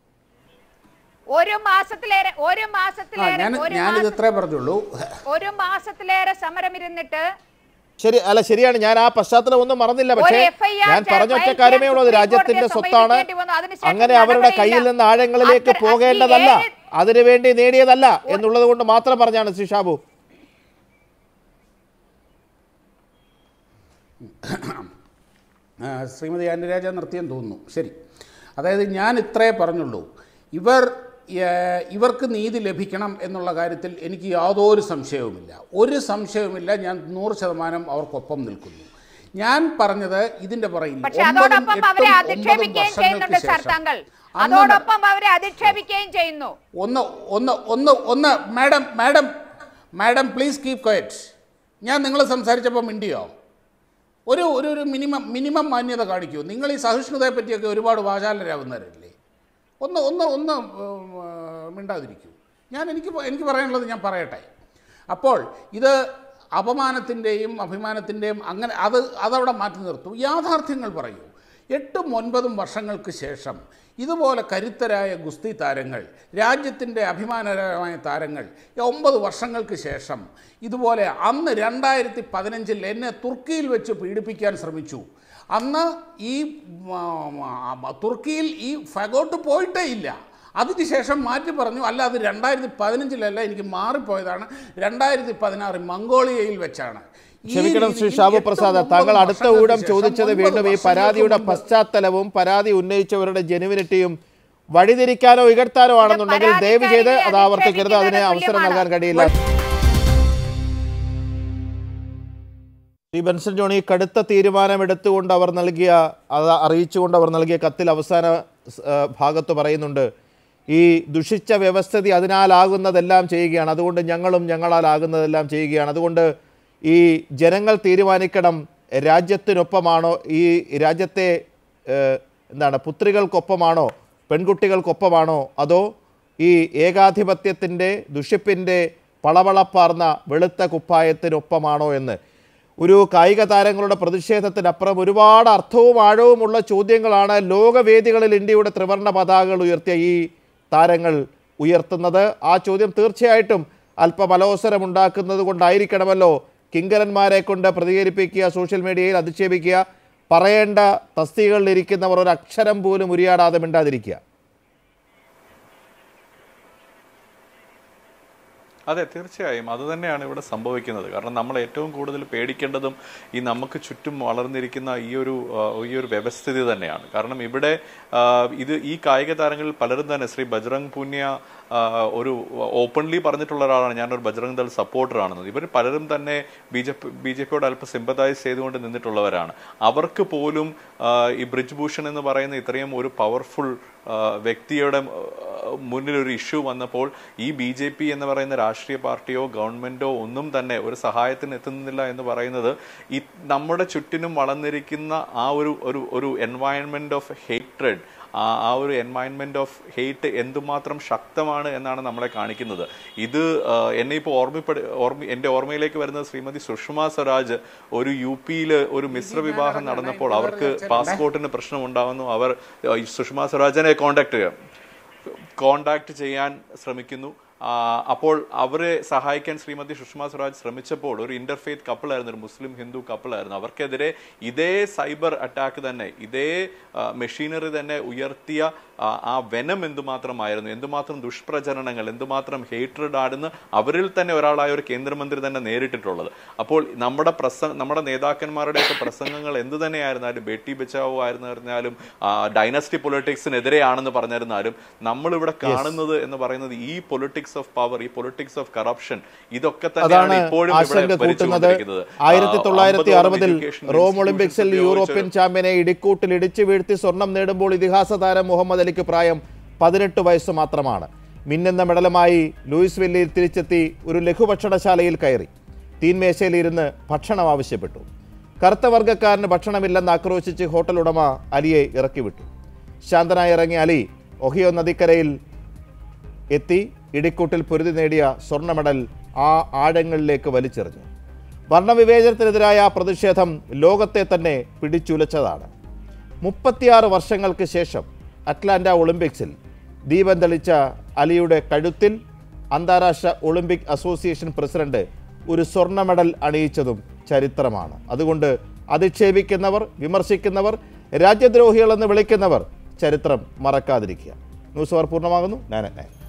ഒരു മാസത്തിലേറെ ഒരു ആ മാസത്തിലേറെ ഞാൻ ഒരു ഞാനിത് മാസം- ഇത്രേ പറഞ്ഞുള്ളൂ ഒരു മാസത്തിലേറെ സമരം ഇരുന്നിട്ട് ശരി അല്ല ശരിയാണ് ഞാൻ ആ പശ്ചാത്തലം ഒന്നും മറന്നില്ല പക്ഷേ ഒരു FIR ഞാൻ പറഞ്ഞ ഒറ്റ ഫയൽ കാര്യമേ ഉള്ളൂ അത് ചെയ്യാൻ രാജ്യത്തിന്റെ സുപ്രീം സ്വത്താണ് കോടതിയെ വന്നു. അതിനുശേഷം അങ്ങനെ അവരുടെ നടപടിയില്ല. കയ്യിൽ നിന്ന് ആഴങ്ങളിലേക്ക് അത്ര- പോകേണ്ടതല്ല ഈ ഏഴ് അതിനുവേണ്ടി നേടിയതല്ല എന്നുള്ളത് കൊണ്ട് മാത്രം പറഞ്ഞാണ് ശ്രീ ഷാബു ആ, ശ്രീമതി അനുരാജ നിർത്തിയെന്ന് തോന്നുന്നു ശരി അതായത് ഞാൻ ഇത്രേ പറഞ്ഞുള്ളൂ ഇവർ ഏഹ്, ഇവർക്ക് നീതി ലഭിക്കണം എന്നുള്ള കാര്യത്തിൽ എനിക്ക് യാതൊരു സംശയവുമില്ല ഒരു സംശയവുമില്ല ഞാൻ നൂറ് ശതമാനം അവർക്കൊപ്പം നിൽക്കുന്നു ഞാൻ പറഞ്ഞത് ഇതിന്റെ പുറകിൽ പക്ഷെ ഒമ്പതും അതോടൊപ്പം എട്ടും അവരെ ഒമ്പതും അധിക്ഷേപിക്കുകയും വർഷങ്ങൾക്ക് ചെയ്യുന്നുണ്ട് ശേഷം ശർത്താങ്കൾ അന്ന് അതോടൊപ്പം അവരെ അധിക്ഷേപിക്കുകയും ചെയ്യുന്നു ഒന്ന് ഒന്ന് ഒന്ന് ഒന്ന് madam madam madam please keep quiet ഞാൻ നിങ്ങൾ സംസാരിച്ചപ്പോൾ മിണ്ടിയോ ഒരു ഒരു ഒരു മിനിമം മിനിമം മാന്യത കാണിക്കൂ നിങ്ങൾ ഈ സഹിഷ്ണുതയെ പറ്റിയൊക്കെ ഒരുപാട് വാചാലരാകുന്നവരല്ലേ ഒന്ന് ഒന്ന് ഒന്ന് ഉം, ആ, മിണ്ടാതിരിക്കൂ ഞാൻ എനിക്ക് പ- എനിക്ക് പറയാനുള്ളത് ഞാൻ പറയട്ടെ അപ്പോൾ ഇത് അപമാനത്തിൻ്റെയും അഭിമാനത്തിൻ്റെയും അങ്ങനെ അത് അതവിടെ മാറ്റി നിർത്തൂ യാഥാർത്ഥ്യങ്ങൾ പറയൂ എട്ടും ഒൻപതും വർഷങ്ങൾക്ക് ശേഷം ഇതുപോലെ കരുത്തരായ ഗുസ്തി താരങ്ങൾ രാജ്യത്തിൻ്റെ അഭിമാനകരമായ താരങ്ങൾ ഈ ഒമ്പത് വർഷങ്ങൾക്ക് ശേഷം ഇതുപോലെ അന്ന് രണ്ടായിരത്തി പതിനഞ്ചിൽ എന്നെ തുർക്കിയിൽ വെച്ച് പീഡിപ്പിക്കാൻ ശ്രമിച്ചു അന്ന് ഈ ആ, ആ, തുർക്കിയിൽ ഈ ഫഗോട്ട് പോയിട്ടേ ഇല്ല അതിനുശേഷം മാറ്റി പറഞ്ഞു അല്ല അത് രണ്ടായിരത്തി പതിനഞ്ചിലല്ല എനിക്ക് മാറിപ്പോയതാണ് രണ്ടായിരത്തി പതിനാറ് മംഗോളിയയിൽ വെച്ചാണ് ഈ ക്ഷമിക്കണം ശ്രീ രീതിയിൽ ഷാബു എട്ടും പ്രസാദ് ഒമ്പതും താങ്കൾ അടുത്ത വർഷങ്ങൾക്ക് ഊഴം ശേഷം, ചോദിച്ചത് ഒൻപത് വീണ്ടും ഈ വർഷങ്ങൾക്ക് പരാതിയുടെ മുമ്പ് പശ്ചാത്തലവും പരാതി ഉന്നയിച്ചവരുടെ ജെനുവിനിറ്റിയും വഴിതിരിക്കാനോ ഇകഴ്ത്താനോ ആണെന്നുണ്ടെങ്കിൽ പരാതിക്കാരിയെ ദയവ് ചെയ്ത് അത് ആവർത്തിക്കരുത് അതിന് അധിക്ഷേപിക്കുന്നതിന് അവസരം തുല്യമാണ്. നൽകാൻ കഴിയില്ല ശ്രീ ബെൻസൺ ജോണി കടുത്ത തീരുമാനമെടുത്തുകൊണ്ട് അവർ നൽകിയ അത് അറിയിച്ചുകൊണ്ട് അവർ നൽകിയ കത്തിൽ അവസാന സ്- ആ, ഭാഗത്ത് പറയുന്നുണ്ട് ഈ ദുഷിച്ച വ്യവസ്ഥിതി അതിനാലാകുന്നതെല്ലാം ചെയ്യുകയാണ് അതുകൊണ്ട് ഞങ്ങളും ഞങ്ങളാലാകുന്നതെല്ലാം ചെയ്യുകയാണ് അതുകൊണ്ട് ഈ ജനങ്ങൾ തീരുമാനിക്കണം രാജ്യത്തിനൊപ്പമാണോ ഈ രാജ്യത്തെ ഏഹ്, എന്താണ് പുത്രികൾക്കൊപ്പമാണോ പെൺകുട്ടികൾക്കൊപ്പമാണോ അതോ ഈ ഏകാധിപത്യത്തിൻ്റെ ദുഷിപ്പിൻ്റെ പളവളപ്പാർന്ന വെളുത്ത കുപ്പായത്തിനൊപ്പമാണോ എന്ന് ഒരു കായിക താരങ്ങളുടെ പ്രതിഷേധത്തിനപ്പുറം ഒരുപാട് അർത്ഥവും ആഴവുമുള്ള ചോദ്യങ്ങളാണ് ലോകവേദികളിൽ ഇന്ത്യയുടെ ത്രിവർണ്ണ പതാകകൾ ഉയർത്തിയ ഈ താരങ്ങൾ ഉയർത്തുന്നത് ആ ചോദ്യം തീർച്ചയായിട്ടും അല്പം അലോസരമുണ്ടാക്കുന്നത് കൊണ്ടായിരിക്കണമല്ലോ കിങ്കരന്മാരെ കൊണ്ട് പ്രതികരിപ്പിക്കുക സോഷ്യൽ മീഡിയയിൽ അധിക്ഷേപിക്കുക പറയേണ്ട തസ്തികകളിലിരിക്കുന്നവർ ഒരു അക്ഷരം പോലും ഉരിയാടാതെ മിണ്ടാതിരിക്കുക അതെ തീർച്ചയായും അത് തന്നെയാണ് ഇവിടെ സംഭവിക്കുന്നത് കാരണം നമ്മൾ ഏറ്റവും കൂടുതൽ പേടിക്കേണ്ടതും ഈ നമുക്ക് ചുറ്റും വളർന്നിരിക്കുന്ന ഈ ഒരു ആ, ഈ ഒരു വ്യവസ്ഥിതി തന്നെയാണ് കാരണം ഇവിടെ ആ, ഇത് ഈ കായിക താരങ്ങളിൽ പലരും തന്നെ ശ്രീ ബജ്രംഗ് പുന്യ ആ, ഒരു ഓപ്പൺലി പറഞ്ഞിട്ടുള്ള ഒരാളാണ് ഞാനൊരു ബജ്രംഗ് ദൾ സപ്പോർട്ടറാണെന്ന് ഇവർ പലരും തന്നെ B J P B J പിയോട് അല്പം സിമ്പതൈസ് ചെയ്തുകൊണ്ട് നിന്നിട്ടുള്ളവരാണ് അവർക്ക് പോലും ആ, ഈ ബ്രിജ് ഭൂഷൺ എന്ന് പറയുന്ന ഇത്രയും ഒരു പവർഫുൾ വ്യക്തിയുടെ ആ, മുന്നിൽ ഒരു ഇഷ്യൂ വന്നപ്പോൾ ഈ ബി ജെ പി എന്ന് പറയുന്ന രാഷ്ട്രീയ പാർട്ടിയോ ഗവൺമെന്റോ ഒന്നും തന്നെ ഒരു സഹായത്തിന് എത്തുന്നില്ല എന്ന് പറയുന്നത് ഈ നമ്മുടെ ചുറ്റിനും വളർന്നിരിക്കുന്ന ആ ഒരു ഒരു ഒരു എൻവയൺമെന്റ് ഓഫ് ഹേറ്റ്രഡ് ആ ആ ഒരു എൻവയൺമെന്റ് ഓഫ് ഹെയ്റ്റ് എന്തുമാത്രം ശക്തമാണ് എന്നാണ് നമ്മളെ കാണിക്കുന്നത് ഇത് ആ, എന്നെ ഇപ്പോൾ ഓർമ്മപ്പെട് ഓർമ്മ എൻ്റെ ഓർമ്മയിലേക്ക് വരുന്നത് ശ്രീമതി സുഷമ സ്വരാജ് ഒരു യു പിയിൽ ഒരു മിശ്ര വിവാഹം നടന്നപ്പോൾ അവർക്ക് പാസ്പോർട്ടിന് പ്രശ്നമുണ്ടാവുന്നു അവർ ആ, ഈ സുഷമ സ്വരാജിനെ കോണ്ടാക്ട് ചെയ്യാം കോണ്ടാക്ട് ചെയ്യാൻ ശ്രമിക്കുന്നു ആ, അപ്പോൾ അവരെ സഹായിക്കാൻ ശ്രീമതി സുഷമ സ്വരാജ് ശ്രമിച്ചപ്പോൾ ഒരു ഇന്റർഫെയ്ത്ത് കപ്പിളായിരുന്നു ഒരു മുസ്ലിം ഹിന്ദു കപ്പിളായിരുന്നു അവർക്കെതിരെ ഇതേ സൈബർ അറ്റാക്ക് തന്നെ ഇതേ മെഷീനറി തന്നെ ഉയർത്തിയ ആ, ആ വെനം എന്തുമാത്രമായിരുന്നു എന്തുമാത്രം ദുഷ്പ്രചരണങ്ങൾ എന്തുമാത്രം ഹേറ്റ്രഡ് ആണെന്ന് അവരിൽ തന്നെ ഒരാളായ ഒരു കേന്ദ്രമന്ത്രി തന്നെ നേരിട്ടിട്ടുള്ളത് അപ്പോൾ നമ്മുടെ പ്രസംഗ നമ്മുടെ നേതാക്കന്മാരുടെയൊക്കെ പ്രസംഗങ്ങൾ എന്ത് തന്നെയായിരുന്നാലും ബേട്ടി ബച്ചാവോ ആയിരുന്നാലും ഡൈനസ്റ്റി പൊളിറ്റിക്സിനെതിരെയാണെന്ന് പറഞ്ഞിരുന്നാലും നമ്മളിവിടെ കാണുന്നത് എന്ന് പറയുന്നത് ഈ പൊളിറ്റിക്സ് ഓഫ് പവർ ഈ പൊളിറ്റിക്സ് ഓഫ് കറപ്ഷൻ ഇതൊക്കെ തന്നെയാണ് അതാണ് ഇപ്പോഴും ആശങ്ക ഇവിടെ കൂട്ടുന്നത് ഭരിച്ചുകൊണ്ടിരിക്കുന്നത്. ആയിരത്തി ആ, തൊള്ളായിരത്തി അമ്പതോളം അറുപതിൽ education റോം institutions ഒളിമ്പിക്സിൽ ഉപയോഗിച്ച് യൂറോപ്യൻ ചാമ്പ്യനെ ഇടിക്കൂട്ടിൽ ഇടിച്ചു വീഴ്ത്തി സ്വർണം നേടുമ്പോൾ ഇതിഹാസ താരം മുഹമ്മദ് അലിക്ക് പ്രായം പതിനെട്ട് വയസ്സ് മാത്രമാണ് മിന്നുന്ന മെഡലുമായി ലൂയിസ് വെല്ലിയിൽ തിരിച്ചെത്തി ഒരു ലഘുഭക്ഷണശാലയിൽ കയറി തീൻമേശയിലിരുന്ന് ഭക്ഷണം ആവശ്യപ്പെട്ടു കറുത്ത വർഗ്ഗക്കാരന് ഭക്ഷണമില്ലെന്ന് ആക്രോശിച്ച് ഹോട്ടൽ ഉടമ അലിയെ ഇറക്കി വിട്ടു ശാന്തനായി ഇറങ്ങിയ അലി ഒഹിയോ നദിക്കരയിൽ എത്തി ഇടിക്കൂട്ടിൽ പൊരുതി നേടിയ സ്വർണ്ണ മെഡൽ ആ ആഴങ്ങളിലേക്ക് വലിച്ചെറിഞ്ഞു വർണ്ണവിവേചനത്തിനെതിരായ ആ പ്രതിഷേധം ലോകത്തെ തന്നെ പിടിച്ചുലച്ചതാണ് മുപ്പത്തിയാറ് വർഷങ്ങൾക്ക് ശേഷം അറ്റ്ലാന്റ ഒളിമ്പിക്സിൽ ദീപം തെളിച്ച അലിയുടെ കഴുത്തിൽ അന്താരാഷ്ട്ര ഒളിമ്പിക് അസോസിയേഷൻ പ്രസിഡന്റ് ഒരു സ്വർണ്ണ മെഡൽ അണിയിച്ചതും ചരിത്രമാണ് അതുകൊണ്ട് അധിക്ഷേപിക്കുന്നവർ വിമർശിക്കുന്നവർ രാജ്യദ്രോഹികളെന്ന് വിളിക്കുന്നവർ ചരിത്രം മറക്കാതിരിക്കുക ന്യൂസ് അവർ പൂർണ്ണമാകുന്നു ഞാൻ